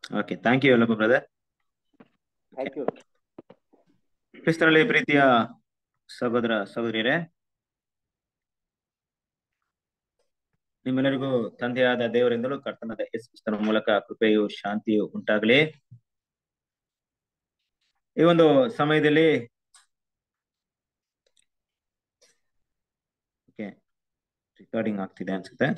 Okay thank you Yellappa brother thank you ಕ್ರಿಸ್ತನಲ್ಲಿ ಪ್ರೀತಿಯ ಸಹೋದರ ಸಹೋದರಿಯರೇ ನಿಮ್ಮೆಲ್ಲರಿಗೂ ತಂದೆಯಾದ ದೇವರಿಂದಲೂ ಕರ್ತನಾದ ಯೇಸು ಕ್ರಿಸ್ತನ ಮೂಲಕ ಕೃಪೆಯು ಶಾಂತಿಯು ಉಂಟಾಗಲಿ ಈ ಒಂದು ಸಮಯದಲ್ಲಿ ಓಕೆ ರೆಕಾರ್ಡಿಂಗ್ ಆಗ್ತಿದೆ ಅನ್ಸುತ್ತೆ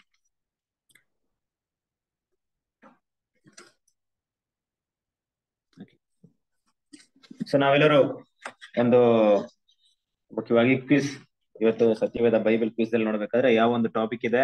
ಸೊ ನಾವೆಲ್ಲರೂ ಒಂದು ಮುಖ್ಯವಾಗಿ ಕ್ವಿಸ್ ಇವತ್ತು ಸತ್ಯವೇದ ಬೈಬಲ್ ಕ್ವಿಸ್ ಅಲ್ಲಿ ನೋಡ್ಬೇಕಾದ್ರೆ ಯಾವ ಒಂದು ಟಾಪಿಕ್ ಇದೆ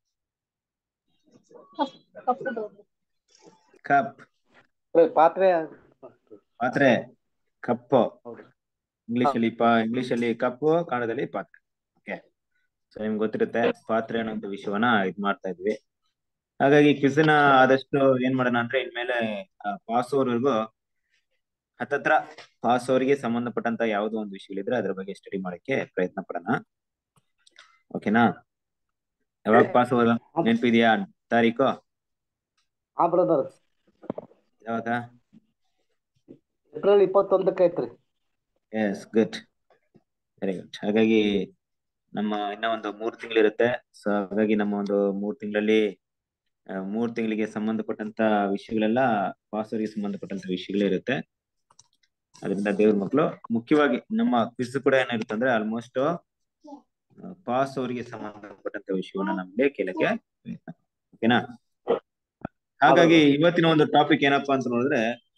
ಕಪ್ ಪಾತ್ರೆ ಪಾತ್ರೆ ಕಪ್ಪು ಹೌದು ಇಂಗ್ಲಿಷ್ ಅಲ್ಲಿ ಪಾ ಇಂಗ್ಲಿಷ್ ಅಲ್ಲಿ ಕಪ್ಪು ಕನ್ನಡದಲ್ಲಿ ಪಾತ್ರೆ ಓಕೆ ಸೊ ನಿಮ್ಗೆ ಗೊತ್ತಿರುತ್ತೆ ಪಾತ್ರೆ ಅನ್ನೋ ಒಂದು ವಿಷಯವನ್ನ ಇದ್ ಮಾಡ್ತಾ ಇದ್ವಿ ಹಾಗಾಗಿ ಕ್ವಿಸ್ ನ ಆದಷ್ಟು ಏನ್ ಮಾಡೋಣ ಅಂದ್ರೆ ಇನ್ಮೇಲೆ ಪಾಸ್ ಓವರ್ವರೆಗೂ ಹತ್ತತ್ರ ಪಾಸ್ ಅವರಿಗೆ ಸಂಬಂಧಪಟ್ಟಂತ ಯಾವುದೋ ಒಂದು ವಿಷಯಗಳಿದ್ರೆ ಅದ್ರ ಬಗ್ಗೆ ಸ್ಟಡಿ ಮಾಡಕ್ಕೆ ಪ್ರಯತ್ನ ಪಡೋಣ ಓಕೆನಾ ಯಾವಾಗ ಪಾಸ್ ಓವರ್ ನೆನಪಿದ್ಯಾ ತಾರೀಕು ಹಾ ಬ್ರದರ್ ಯಾವಾಗ ಏಪ್ರಿಲ್ ಇಪ್ಪತ್ತೊಂದಕ್ಕೆ ಐತ್ರಿ ಎಸ್ ಗುಡ್ ವೆರಿ ಗುಡ್ ಹಾಗಾಗಿ ನಮ್ಮ ಇನ್ನ ಒಂದು ಮೂರ್ ತಿಂಗಳಿರುತ್ತೆ ಸೊ ಹಾಗಾಗಿ ನಮ್ಮ ಒಂದು ಮೂರ್ ತಿಂಗಳಲ್ಲಿ ಮೂರ್ ತಿಂಗಳಿಗೆ ಸಂಬಂಧಪಟ್ಟಂತ ವಿಷಯಗಳೆಲ್ಲ ಪಾಸ್ ಅವರಿಗೆ ಸಂಬಂಧಪಟ್ಟಂತ ವಿಷಯಗಳೇ ಇರುತ್ತೆ ಅದರಿಂದ ದೇವ್ರ ಮಕ್ಕಳು ಮುಖ್ಯವಾಗಿ ನಮ್ಮ ಕ್ವಿಸ್ ಕೂಡ ಏನಿರುತ್ತೆ ಅಂದ್ರೆ ಆಲ್ಮೋಸ್ಟ್ ಪಾಸ್ ಅವರಿಗೆ ಸಂಬಂಧಪಟ್ಟಂತ ವಿಷಯವನ್ನ ನಮ್ಗೆ ಕೇಳಕ್ಕೆ ಪ್ರಯತ್ನ ಓಕೆನಾ ಹಾಗಾಗಿ ಇವತ್ತಿನ ಒಂದು ಟಾಪಿಕ್ ಏನಪ್ಪಾ ಅಂತ ನೋಡಿದ್ರೆ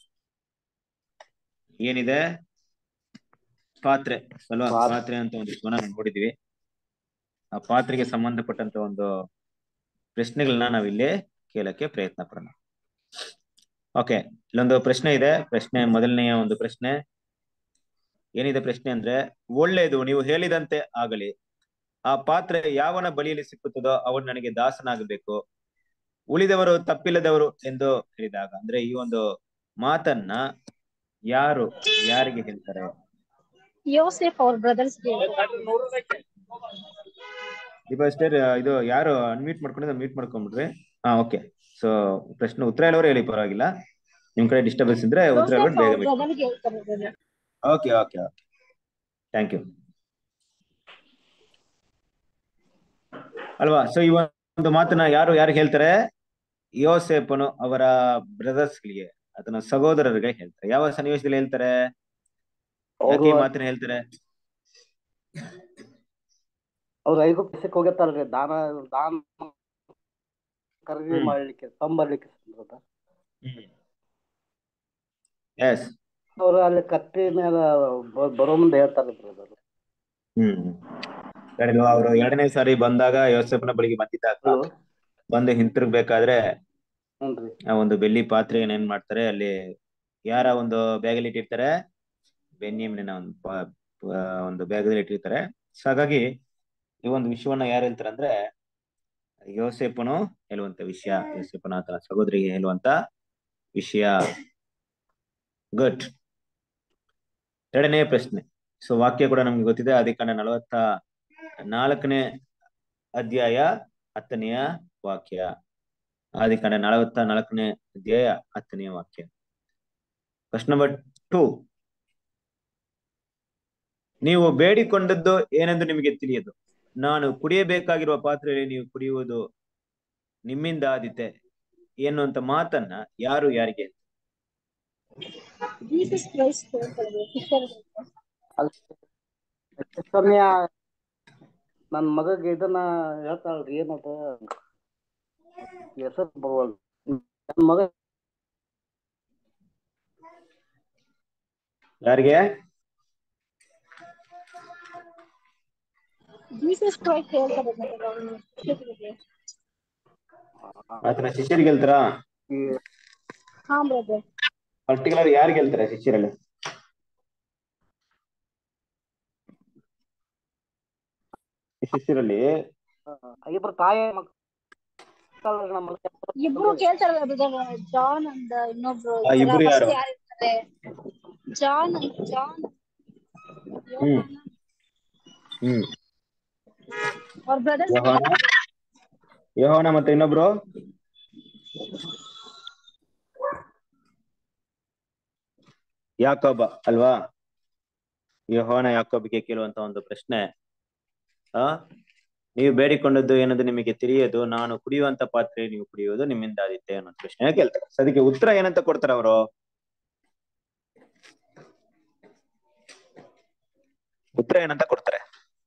ಏನಿದೆ ಪಾತ್ರೆ ಅಲ್ವಾ ಪಾತ್ರೆ. ಪಾತ್ರೆ ಅಂತ ಒಂದು ವಿಷಯವನ್ನ ನಾವು ನೋಡಿದೀವಿ ಆ ಪಾತ್ರೆಗೆ ಸಂಬಂಧಪಟ್ಟಂತ ಒಂದು ಪ್ರಶ್ನೆಗಳನ್ನ ನಾವಿಲ್ಲಿ ಕೇಳಕ್ಕೆ ಪ್ರಯತ್ನ ಪಡೋಣ ಓಕೆ ಇಲ್ಲೊಂದು ಪ್ರಶ್ನೆ ಇದೆ ಪ್ರಶ್ನೆ ಮೊದಲನೆಯ ಒಂದು ಪ್ರಶ್ನೆ ಏನಿದೆ ಪ್ರಶ್ನೆ ಅಂದ್ರೆ ಒಳ್ಳೇದು ನೀವು ಹೇಳಿದಂತೆ ಆಗಲಿ ಆ ಪಾತ್ರೆ ಯಾವನ ಬಳಿಯಲ್ಲಿ ಸಿಕ್ಕುತ್ತದೋ ಅವನು ನನಗೆ ದಾಸನಾಗಬೇಕು ಉಳಿದವರು ತಪ್ಪಿಲ್ಲದವರು ಎಂದು ಹೇಳಿದಾಗ ಅಂದ್ರೆ ಈ ಒಂದು ಮಾತನ್ನ ಯಾರು ಯಾರಿಗೆ ಹೇಳ್ತಾರೆ ಯೋಸೆಫ್ ಅವ್ರ ಬ್ರದರ್ಸ್ ದೀಪಾಸ್ಟರ್ ಇದು ಯಾರು ಅನ್ಮ್ಯೂಟ್ ಮಾಡ್ಕೊಂಡಿದ್ರೆ ಮ್ಯೂಟ್ ಮಾಡ್ಕೊಂಡ್ಬಿಡ್ರಿ ಹಾ ಓಕೆ ಸೊ ಪ್ರಶ್ನೆ ಉತ್ತರ ಹೇಳೋರು ಹೇಳಿ ಪರವಾಗಿಲ್ಲ ನಿಮ್ ಕಡೆ ಡಿಸ್ಟರ್ಬೆನ್ಸ್ ಇದ್ರೆ ಉತ್ತರ ಯೋಸೆಫ್ ಹೇಳ್ಬಿಟ್ಟು ಬೇಗ ಅವ್ರ ಬಿಡಿ ಬ್ರದರ್ಗೆ ಹೇಳ್ತಾರೆ brother. Okay okay okay thank you ಅಲ್ವಾ ಸೊ ಈ ಒಂದು ಮಾತನ್ನ ಯಾರು ಯಾರು ಹೇಳ್ತಾರೆ ಯೋಸೇಪನು ಅವರ ಬ್ರದರ್ಸ್ ಗಳಿಗೆ ಅದನ್ನ ಸಹೋದರರಿಗೆ ಹೇಳ್ತಾರೆ ಯಾವ ಸನ್ನಿವೇಶದಲ್ಲಿ ಹೇಳ್ತಾರೆ ಯಾಕೆ ಈ ಅವರು ಮಾತನ್ನ ಹೇಳ್ತಾರೆ ಅವ್ರು ಐಗುಪ್ತ ದೇಶಕ್ಕೆ ಹೋಗಿರ್ತಾರಲ್ರಿ ದಾನ ದಾನ ಖರೀದಿ ಹ್ಮ್. ಮಾಡ್ಲಿಕ್ಕೆ ತಂಬರ್ಲಿಕ್ಕೆ brother. ಎಸ್ ಅವ್ರು ಅಲ್ಲಿ ಕತ್ತಿ ಮೇಲೆ ಬ- ಬರೋ ಮುಂದೆ ಹೇಳ್ತಾರೆ ಬ್ರದರ್ ಹ್ಮ್ ಕಡೆದು ಅವರು ಎರಡನೇ ಸಾರಿ ಬಂದಾಗ ಯೋಸೇಫನ ಬಳಿಗೆ ಬಂದಿದ್ದಾಗ ಬಂದು ಹಿಂತಿರುಗ್ಬೇಕಾದ್ರೆ ಹ್ಞೂನ್ರಿ ಆ ಒಂದು ಬೆಳ್ಳಿ ಪಾತ್ರೆ ಏನ್ ಮಾಡ್ತಾರೆ ಅಲ್ಲಿ ಯಾರ ಒಂದು ಬ್ಯಾಗಲ್ಲಿ ಇಟ್ಟಿರ್ತಾರೆ ಬೆನ್ಯಾಮಿನ ಒಂದು ಪಾ- ಪಾ- ಒಂದು ಬ್ಯಾಗಲ್ಲಿ ಇಟ್ಟಿರ್ತಾರೆ ಸೊ ಹಾಗಾಗಿ ಈ ಒಂದು ವಿಷಯವನ್ನ ಯಾರು ಹೇಳ್ತಾರೆ ಅಂದ್ರೆ ಯೋಸೇಪನು ಹೇಳುವಂತ ವಿಷಯ ಯೋಸೇಪನ ಆತನ ಸಹೋದರಿಗೆ ಹೇಳುವಂತ ವಿಷಯ ಗುಡ್ ಎರಡನೇ ಪ್ರಶ್ನೆ ಸೊ ವಾಕ್ಯ ಕೂಡ ನಮ್ಗೆ ಗೊತ್ತಿದೆ ಅದಕ್ಕೆ ನಲವತ್ತ ನಾಲ್ಕನೇ ಅಧ್ಯಾಯ ಹತ್ತನೆಯ ವಾಕ್ಯ ಆದಿಕಾಂಡ ನಲವತ್ತ ನಾಲ್ಕನೇ ಅಧ್ಯಾಯ ಹತ್ತನೆಯ ವಾಕ್ಯ ಕ್ವಶನ್ ನಂಬರ್ ಟೂ ನೀವು ಬೇಡಿಕೊಂಡದ್ದು ಏನೆಂದು ನಿಮಗೆ ತಿಳಿಯದು ನಾನು ಕುಡಿಯಬೇಕಾಗಿರುವ ಪಾತ್ರೆಯಲ್ಲಿ ನೀವು ಕುಡಿಯುವುದು ನಿಮ್ಮಿಂದ ಆದಿತೆ ಎನ್ನುವಂತ ಮಾತನ್ನ ಯಾರು ಯಾರಿಗೆ ಜೀಸಸ್ ಕ್ರೈಸ್ಟ್ ಹೇಳ್ತಾರೆ ಸಿಸ್ಟರ್ ಸಮಯ ನನ್ ಮಗಗೆ ಇದನ್ನ ಹೇಳ್ತಾಳ್ರಿ ಏನದ ಹೆಸರು ಬರುವಲ್ ನನ್ ಮಗ ಯಾರಿಗೆ ಜೀಸಸ್ ಕ್ರೈಸ್ಟ್ ಹೇಳ್ತಾರೆ brother ಅವ್ರು ಶಿಷ್ಯರಿಗೆ. ಆತನ ಶಿಷ್ಯರಿಗೆ ಹೇಳ್ತಾರಾ ಈ ಹಾ ಬ್ರದರ್ ಪರ್ಟಿಕ್ಯುಲರ್ ಯಾರಿಗೆ ಹೇಳ್ತಾರೆ ಶಿಷ್ಯರಲ್ಲಿ ಈ ಶಿಷ್ಯರಲ್ಲಿ ಇಬ್ರು ತಾಯಿ ಮಕ್ಕಳು ನಮ್ಮ ಇಬ್ರು ಕೇಳ್ತಾರಲ್ಲ ಬ್ರದರ್ ಜಾನ್ ಅಂಡ್ ಇನ್ನೊಬ್ರು ಆ, ಇಬ್ರು ಯಾರು? ಯಾರಿರ್ತಾರೆ ಜಾನ್ ಜಾನ್ ಹ್ಮ್ ಹ್ಮ್ ಅವ್ರ ಬ್ರದರ್ಸ್ ಯೋಹಾನ ಯೋಹಾನ ಮತ್ತೆ ಇನ್ನೊಬ್ರು ಯಾಕೋಬ ಅಲ್ವಾ ಯೆಹೋವನ ಯಾಕೋಬಿಗೆ ಕೇಳುವಂತ ಒಂದು ಪ್ರಶ್ನೆ ಆ ನೀವು ಬೇಡಿಕೊಂಡದ್ದು ಏನದು ನಿಮಗೆ ತಿಳಿಯದು ನಾನು ಕುಡಿಯುವಂತ ಪಾತ್ರೆ ನೀವು ಕುಡಿಯುವುದು ನಿಮ್ಮಿಂದ ಆದಿತ್ತೆ ಅನ್ನೋ ಪ್ರಶ್ನೆ ಕೇಳ್ತಾರೆ ಸೊ ಅದಕ್ಕೆ ಉತ್ತರ ಏನಂತ ಕೊಡ್ತಾರೆ ಅವರು ಉತ್ತರ ಏನಂತ ಕೊಡ್ತಾರೆ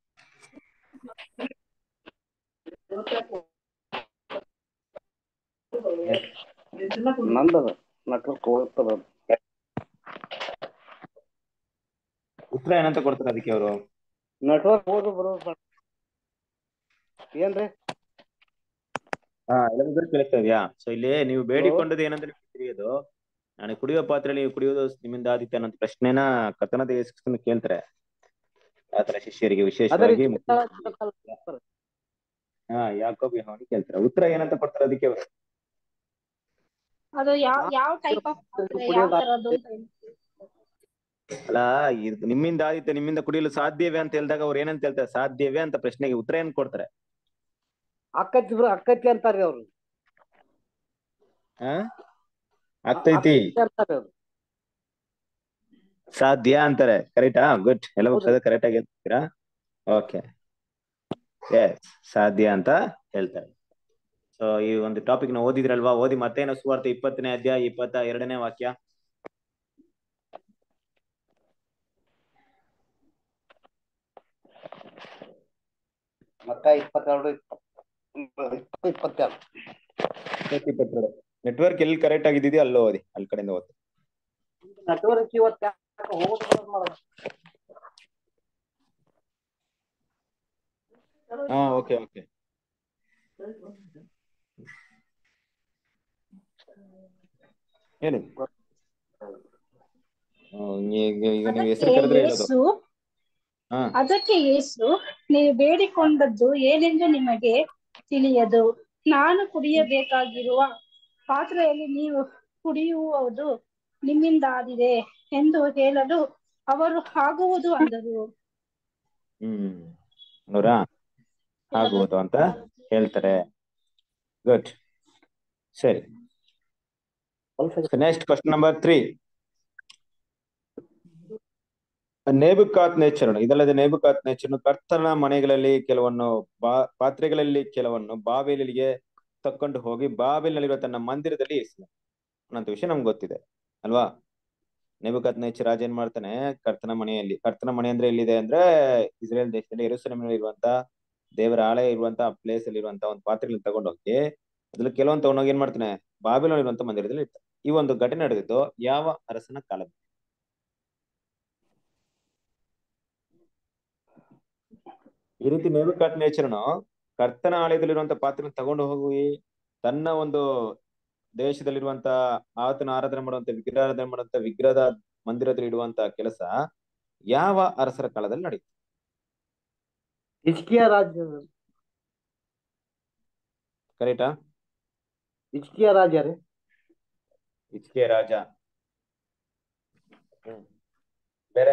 ನಂದದ ನೆಟ್ವರ್ಕ್ ಹೋಗ್ತದ ಉತ್ತರ ಏನಂತ ಕೊಡ್ತಾರೆ ಅದಕ್ಕೆ ಅವರು ನೆಟ್ವರ್ಕ್ ಹೋದ್ರು ಬರೋದು ಏನ್ರಿ ಹಾ ಎಲ್ಲರಿಗೂ ಕೇಳಿಸ್ತಾ ಇದೆಯಾ ಸೊ ಇಲ್ಲಿ ನೀವು ಬೇಡಿಕೊಂಡದ್ದು ಏನಂತ ನಿಮ್ಗೆ ತಿಳಿಯೋದು ನಾನು ಕುಡಿಯುವ ಪಾತ್ರೆ ನೀವು ಕುಡಿಯೋದು ನಿಮ್ಮಿಂದ ಆದಿತ್ತೆ ಅನ್ನೋ ಪ್ರಶ್ನೆನ ಕಥನದ ಯೇಸುಕ್ರಿಸ್ತನ ಕೇಳ್ತಾರೆ ಆತರ ಶಿಷ್ಯರಿಗೆ ಅದೇ ವಿಶೇಷವಾಗಿ ರೀತಿ ಮುಖ್ಯ- ಹಾ ಯಾಕೋಬ್ ಯೆಹೋವನಿಗೆ ಕೇಳ್ತಾರೆ ಉತ್ತರ ಏನಂತ ಕೊಡ್ತಾರೆ ಅದಕ್ಕೆ ಅವರು ಅದು ಯಾವ ಯಾವ ಟೈಪ್ ಆಫ್ ಯಾವ ತರದ್ದು ಅಂತ ಹೇಳಿ. ಅಲ್ಲ ಇದು ನಿಮ್ಮಿಂದ ಆದಿತ್ತೆ ನಿಮ್ಮಿಂದ ಕುಡಿಯಲು ಸಾಧ್ಯವೇ ಅಂತ ಹೇಳಿದಾಗ ಅವ್ರು ಏನಂತ ಹೇಳ್ತಾರೆ ಸಾಧ್ಯವೇ ಅಂತ ಪ್ರಶ್ನೆಗೆ ಉತ್ತರ ಏನ್ ಕೊಡ್ತಾರೆ ಅಕ್ಕತ್ತಿ ಬ್ರ ಅಕ್ಕತ್ತಿ ಅಂತಾರ್ರಿ ಅವ್ರು ಹಾ ಆಗ್ತೈತಿ ಅಕ್ಕತ್ತಿ ಅಂತಾರ್ರಿ ಅವ್ರು ಸಾಧ್ಯ ಅಂತಾರೆ ಕರೆಕ್ಟಾ ಗುಡ್ ಎಲ್ಲ ಹೌದು. ಕರೆಕ್ಟ್ ಆಗಿ ಹೇಳ್ತೀರಾ ಓಕೆ ಎಸ್ ಸಾಧ್ಯ ಅಂತ ಹೇಳ್ತಾರೆ ಸೊ ಈ ಒಂದು ಟಾಪಿಕ್ ನ ಓದಿದ್ರಲ್ವಾ ಓದಿ ಮತ್ತೇನು ಸುವಾರ್ಥ ಇಪ್ಪತ್ತನೇ ಅಧ್ಯಾಯ ಇಪ್ಪತ್ತ ಎರಡನೇ ವಾಕ್ಯ ಮತ್ತ ಇಪ್ಪತ್ತೆರಡು ಇಪ್ಪತ್ತು ಇಪ್ಪತ್ತೆರಡು ಇಪ್ಪತ್ತೆರಡು ನೆಟ್ವರ್ಕ್ ಎಲ್ಲಿ ಕರೆಕ್ಟ್ ಆಗಿದೆಯೋ ಅಲ್ಲೋ ಓದಿ ಅಲ್ಲಿ ಕಡೆಯಿಂದ ಓದಿ ನೆಟ್ವರ್ಕ್ ಇವತ್ತು ಯಾಕೆ ಹೋಗೋದು ಬರೋದು ಮಾಡೋದು? ಹಾ ಓಕೆ ಓಕೆ ಹೇಳಿ ಹ್ಮ್, ಈಗ ಈಗ ನೀವು ಹೆಸರು ಅದಕ್ಕೆ ಕರೆದ್ರೆ ಹೇಳೋದು ಯೇಸು ಹಾ ಅದಕ್ಕೆ ಯೇಸು ನೀವು ಬೇಡಿಕೊಂಡದ್ದು ಏನೆಂದು ನಿಮಗೆ ತಿಳಿಯದು ನಾನು ಕುಡಿಯಬೇಕಾಗಿರುವ ಪಾತ್ರೆಯಲ್ಲಿ ನೀವು ಕುಡಿಯುವುದು ನಿಮ್ಮಿಂದಾದಿದೆ ಎಂದು ಹೇಳಲು ಅವರು ಆಗುವುದು ಅಂದರು ಹ್ಮ್ ನೋಡ್ರಾ ಆಗುವುದು ಅಂತ ಹೇಳ್ತಾರೆ ಗುಡ್ ಸರಿ ನೆಕ್ಸ್ಟ್ ಕ್ವಶನ್ ನಂಬರ್ ತ್ರೀ ನೇಬುಕಾತ್ ನೇಚರನು ಇದಲ್ಲದೆ ನೇಬುಕಾತ್ ನೇಚರನು ಕರ್ತನ ಮನೆಗಳಲ್ಲಿ ಕೆಲವನ್ನು ಬಾ ಪಾತ್ರೆಗಳಲ್ಲಿ ಕೆಲವನ್ನು ಬಾಬೇಲಿಗೆ ತಕ್ಕೊಂಡು ಹೋಗಿ ಬಾಬೇಲಿನಲ್ಲಿರುವ ತನ್ನ ಮಂದಿರದಲ್ಲಿ ಇರಿಸಿದ ಅನ್ನೋ ವಿಷಯ ನಮ್ಗೆ ಗೊತ್ತಿದೆ ಅಲ್ವಾ ನೇಬುಕಾತ್ ನೇಚರ್ ರಾಜ ಏನ್ ಮಾಡ್ತಾನೆ ಕರ್ತನ ಮನೆಯಲ್ಲಿ ಕರ್ತನ ಮನೆ ಅಂದ್ರೆ ಎಲ್ಲಿದೆ ಅಂದ್ರೆ ಇಸ್ರೇಲ್ ದೇಶದಲ್ಲಿ ಯೆರೂಸಲೇಮಿನಲ್ಲಿ ಇರುವಂತ ದೇವರ ಆಲಯ ಇರುವಂತ ಪ್ಲೇಸ್ ಅಲ್ಲಿ ಇರುವಂತ ಒಂದು ಪಾತ್ರೆಗಳನ್ನ ತಗೊಂಡೋಗಿ ಅದ್ರಲ್ಲಿ ಕೆಲವೊಂದು ತಗೊಂಡೋಗಿ ಏನ್ ಮಾಡ್ತಾನೆ ಬಾಬಿಲೋನ್ ಇರುವಂತ ಮಂದಿರದಲ್ಲಿ ಇರ್ತಾನೆ ಈ ಒಂದು ಘಟನೆ ನಡೆದಿದ್ದು ಯಾವ ಅರಸನ ಕಾಲದಲ್ಲಿ ಈ ರೀತಿ ನೇಬುಕಾತ್ ನೇಚರನು ಕರ್ತನ ಆಲಯದಲ್ಲಿರುವಂತ ಪಾತ್ರೆನ ತಗೊಂಡು ಹೋಗಿ ತನ್ನ ಒಂದು ದೇಶದಲ್ಲಿರುವಂತ ಆತನ ಆರಾಧನೆ ಮಾಡುವಂತ ವಿಗ್ರಹಾರಾಧನೆ ಮಾಡುವಂತ ವಿಗ್ರಹದ ಮಂದಿರದಲ್ಲಿ ಇಡುವಂತ ಕೆಲಸ ಯಾವ ಅರಸರ ಕಾಲದಲ್ಲಿ ನಡೆಯಿತು ಹಿಜ್ಕಿಯ ರಾಜ್ಯ ಕರೆಕ್ಟಾ ಹಿಜ್ಕಿಯ ರಾಜ್ಯ ರೀ ಇಚ್ಕೆ ರಾಜ ಹ್ಮ್ ಬೇರೆ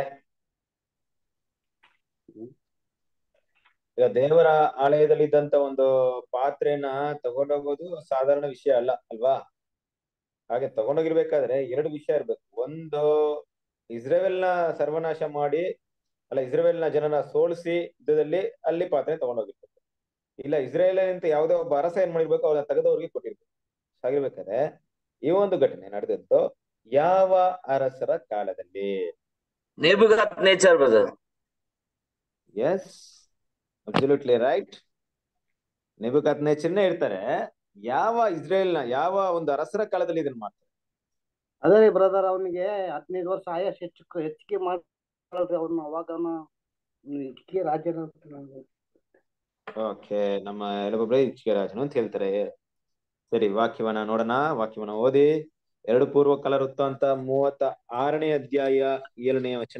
ಈಗ ದೇವರ ಆಲಯದಲ್ಲಿ ಇದ್ದಂತ ಒಂದು ಪಾತ್ರೆನ ತಗೊಂಡೋಗೋದು ಸಾಧಾರಣ ವಿಷಯ ಅಲ್ಲ ಅಲ್ವಾ ಹಾಗೆ ತಗೊಂಡೋಗಿರ್ಬೇಕಾದ್ರೆ ಎರಡು ವಿಷಯ ಇರ್ಬೇಕು ಒಂದು ಇಸ್ರೇಲ್ನ ಸರ್ವನಾಶ ಮಾಡಿ ಅಲ್ಲ ಇಸ್ರೇಲ್ನ ಜನನ ಸೋಲಿಸಿ ಯುದ್ಧದಲ್ಲಿ ಅಲ್ಲಿ ಪಾತ್ರೆ ತಗೊಂಡೋಗಿರ್ಬೇಕು ಇಲ್ಲ ಇಸ್ರೇಲ್ ಅಂತ ಯಾವುದೋ ಒಬ್ಬ ಅರಸ ಏನ್ ಮಾಡಿರ್ಬೇಕು ಅವ್ರನ್ನ ತೆಗೆದವ್ರಿಗೆ ಕೊಟ್ಟಿರ್ಬೇಕು ಹಾಗಿರ್ಬೇಕಾದ್ರೆ ಈ ಒಂದು ಘಟನೆ ನಡೆದದ್ದು ಯಾವ ಅರಸರ ಕಾಲದಲ್ಲಿ Nebuchadnezzar brother yes absolutely right ನೆಬುಕತ್ ನೇಚರ್ನೇ ಇರ್ತಾರೆ ಯಾವ ಇಸ್ರೇಲ್ನ ಯಾವ ಒಂದು ಅರಸರ ಕಾಲದಲ್ಲಿ ಇದನ್ನ ಮಾಡ್ತಾರೆ ಅದೇ ರೀ ಬ್ರದರ್ ಅವನಿಗೆ ಹದಿನೈದು ವರ್ಷ ಆಯಸ್ ಹೆಚ್ಚು ಹೆಚ್ಚಿಗೆ ಮಾಡ್ರಿ ಅವ್ರನ್ನ ಅವಾಗ ಹಿಜ್ಕಿಯ ರಾಜ್ಯನ ಅಂತ ನಂಗೆ ಓಕೆ ನಮ್ಮ ಎಲ್ಲೊಬ್ಬೊಬ್ಬರೇ ಇಚ್ಕೆ ರಾಜನು ಅಂತ ಹೇಳ್ತಾರೆ ಸರಿ ವಾಕ್ಯವನ್ನ ನೋಡೋಣ ವಾಕ್ಯವನ್ನ ಓದಿ ಎರಡು ಪೂರ್ವ ಕಾಲ ವೃತ್ತ ಅಂತ ಮೂವತ್ತ ಆರನೇ ಅಧ್ಯಾಯ ಏಳನೇ ವಚನ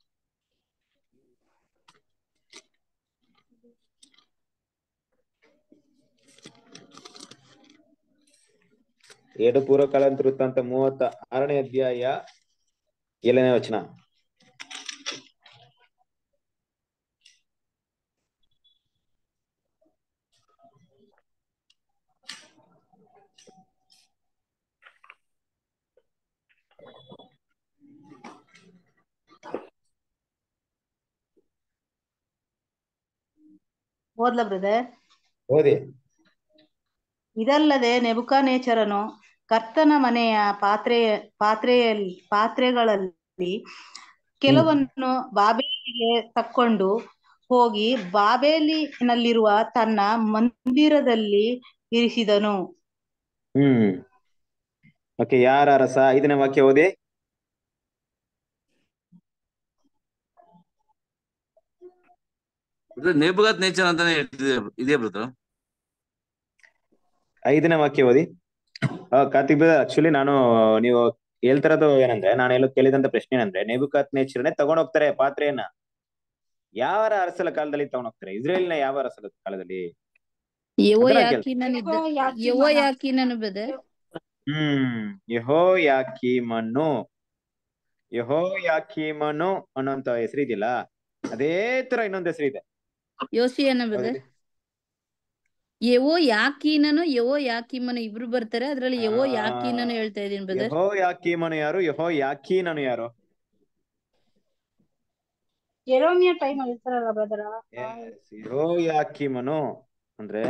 ಎರಡು ಪೂರ್ವ ಕಾಲ ವೃತ್ತ ಅಂತ ಮೂವತ್ತ ಆರನೇ ಅಧ್ಯಾಯ ಏಳನೇ ವಚನ ಓದ್ಲ ಬ್ರದರ್ ಓದಿ ಇದಲ್ಲದೆ ನೆಬುಕನೇಚರನು ಕರ್ತನ ಮನೆಯ ಪಾತ್ರೆ ಪಾತ್ರೆಯಲ್ಲಿ ಪಾತ್ರೆಗಳಲ್ಲಿ ಕೆಲವನ್ನು ಬಾಬೇಲಿಗೆ ತಕ್ಕೊಂಡು ಹೋಗಿ ಬಾಬೇಲಿನಲ್ಲಿರುವ ತನ್ನ ಮಂದಿರದಲ್ಲಿ ಇರಿಸಿದನು ಹ್ಮ್ ಓಕೆ ಯಾರ ರಸ ಐದನೇ ವಾಕ್ಯ ಓದಿ ನೇಬುಗತ್ ನೇಚರ್ ಅಂತಾನೆ ಹೇಳ್ತಿದೆ ಇದೆಯಾ ಬ್ರದರ್ ಐದನೇ ವಾಕ್ಯ ಓದಿ ಆ, ಕಾರ್ತಿಕ್ ಬ್ರದರ್ ಆಕ್ಚುಲಿ ನಾನು ನೀವು ಹೇಳ್ತಿರೋದು ಏನಂದ್ರೆ ನಾನು ಹೇಳೋ ಕೇಳಿದಂತ ಪ್ರಶ್ನೆ ಏನಂದ್ರೆ ನೆಬುಕತ್ ನೇಚರ್ನೇ ತಗೊಂಡ್ ಹೋಗ್ತಾರೆ ಪಾತ್ರೆಯನ್ನ ಯಾರ ಅರಸಲ ಕಾಲದಲ್ಲಿ ತಗೊಂಡ್ ಹೋಗ್ತಾರೆ ಇಸ್ರೇಲ್ನ ಯಾವ ಅರಸಲ ಕಾಲದಲ್ಲಿ ಯೆಹೋ ಅದನ್ನ ಕೇಳ್ತಾರೆ. ಯಾಕೀನನಿದ್ದ ಯೆಹೋ ಯಾಕೀನನು ಬ್ರದರ್ ಹ್ಮ್ ಯಹೋ ಯಾಕೀಮನು ಯಹೋ ಯಾಕೀಮನು ಅನ್ನೋಂತ ಹೆಸರು ಇದೆಯಲ್ಲ ಅದೇ ತರ ಇನ್ನೊಂದ್ ಹೆಸರು ಇದೆ ಯೋಸಿಯನ ಬ್ರದರ್ ಯೆಹೋ ಯಾಕೀನನು ಯೆಹೋ ಯಾಕೀಮನು ಇಬ್ರು ಬರ್ತಾರೆ ಅದ್ರಲ್ಲಿ ಯೆಹೋ ಆ, ಯಾಕೀನನು ಹೇಳ್ತಾ ಇದೀನಿ ಬ್ರದರ್ ಯಹೋ ಯಾಕೀಮನು ಯಾರು ಯಹೋ ಯಾಕೀನನು ಯಾರು ಜೆರೋಮಿಯ ಟೈಮ್ ಅಲ್ಲಿ ಇರ್ತಾರಲ್ಲ ಬ್ರದರ ಯಹೋ ಯಾಕೀಮನು ಅಂದ್ರೆ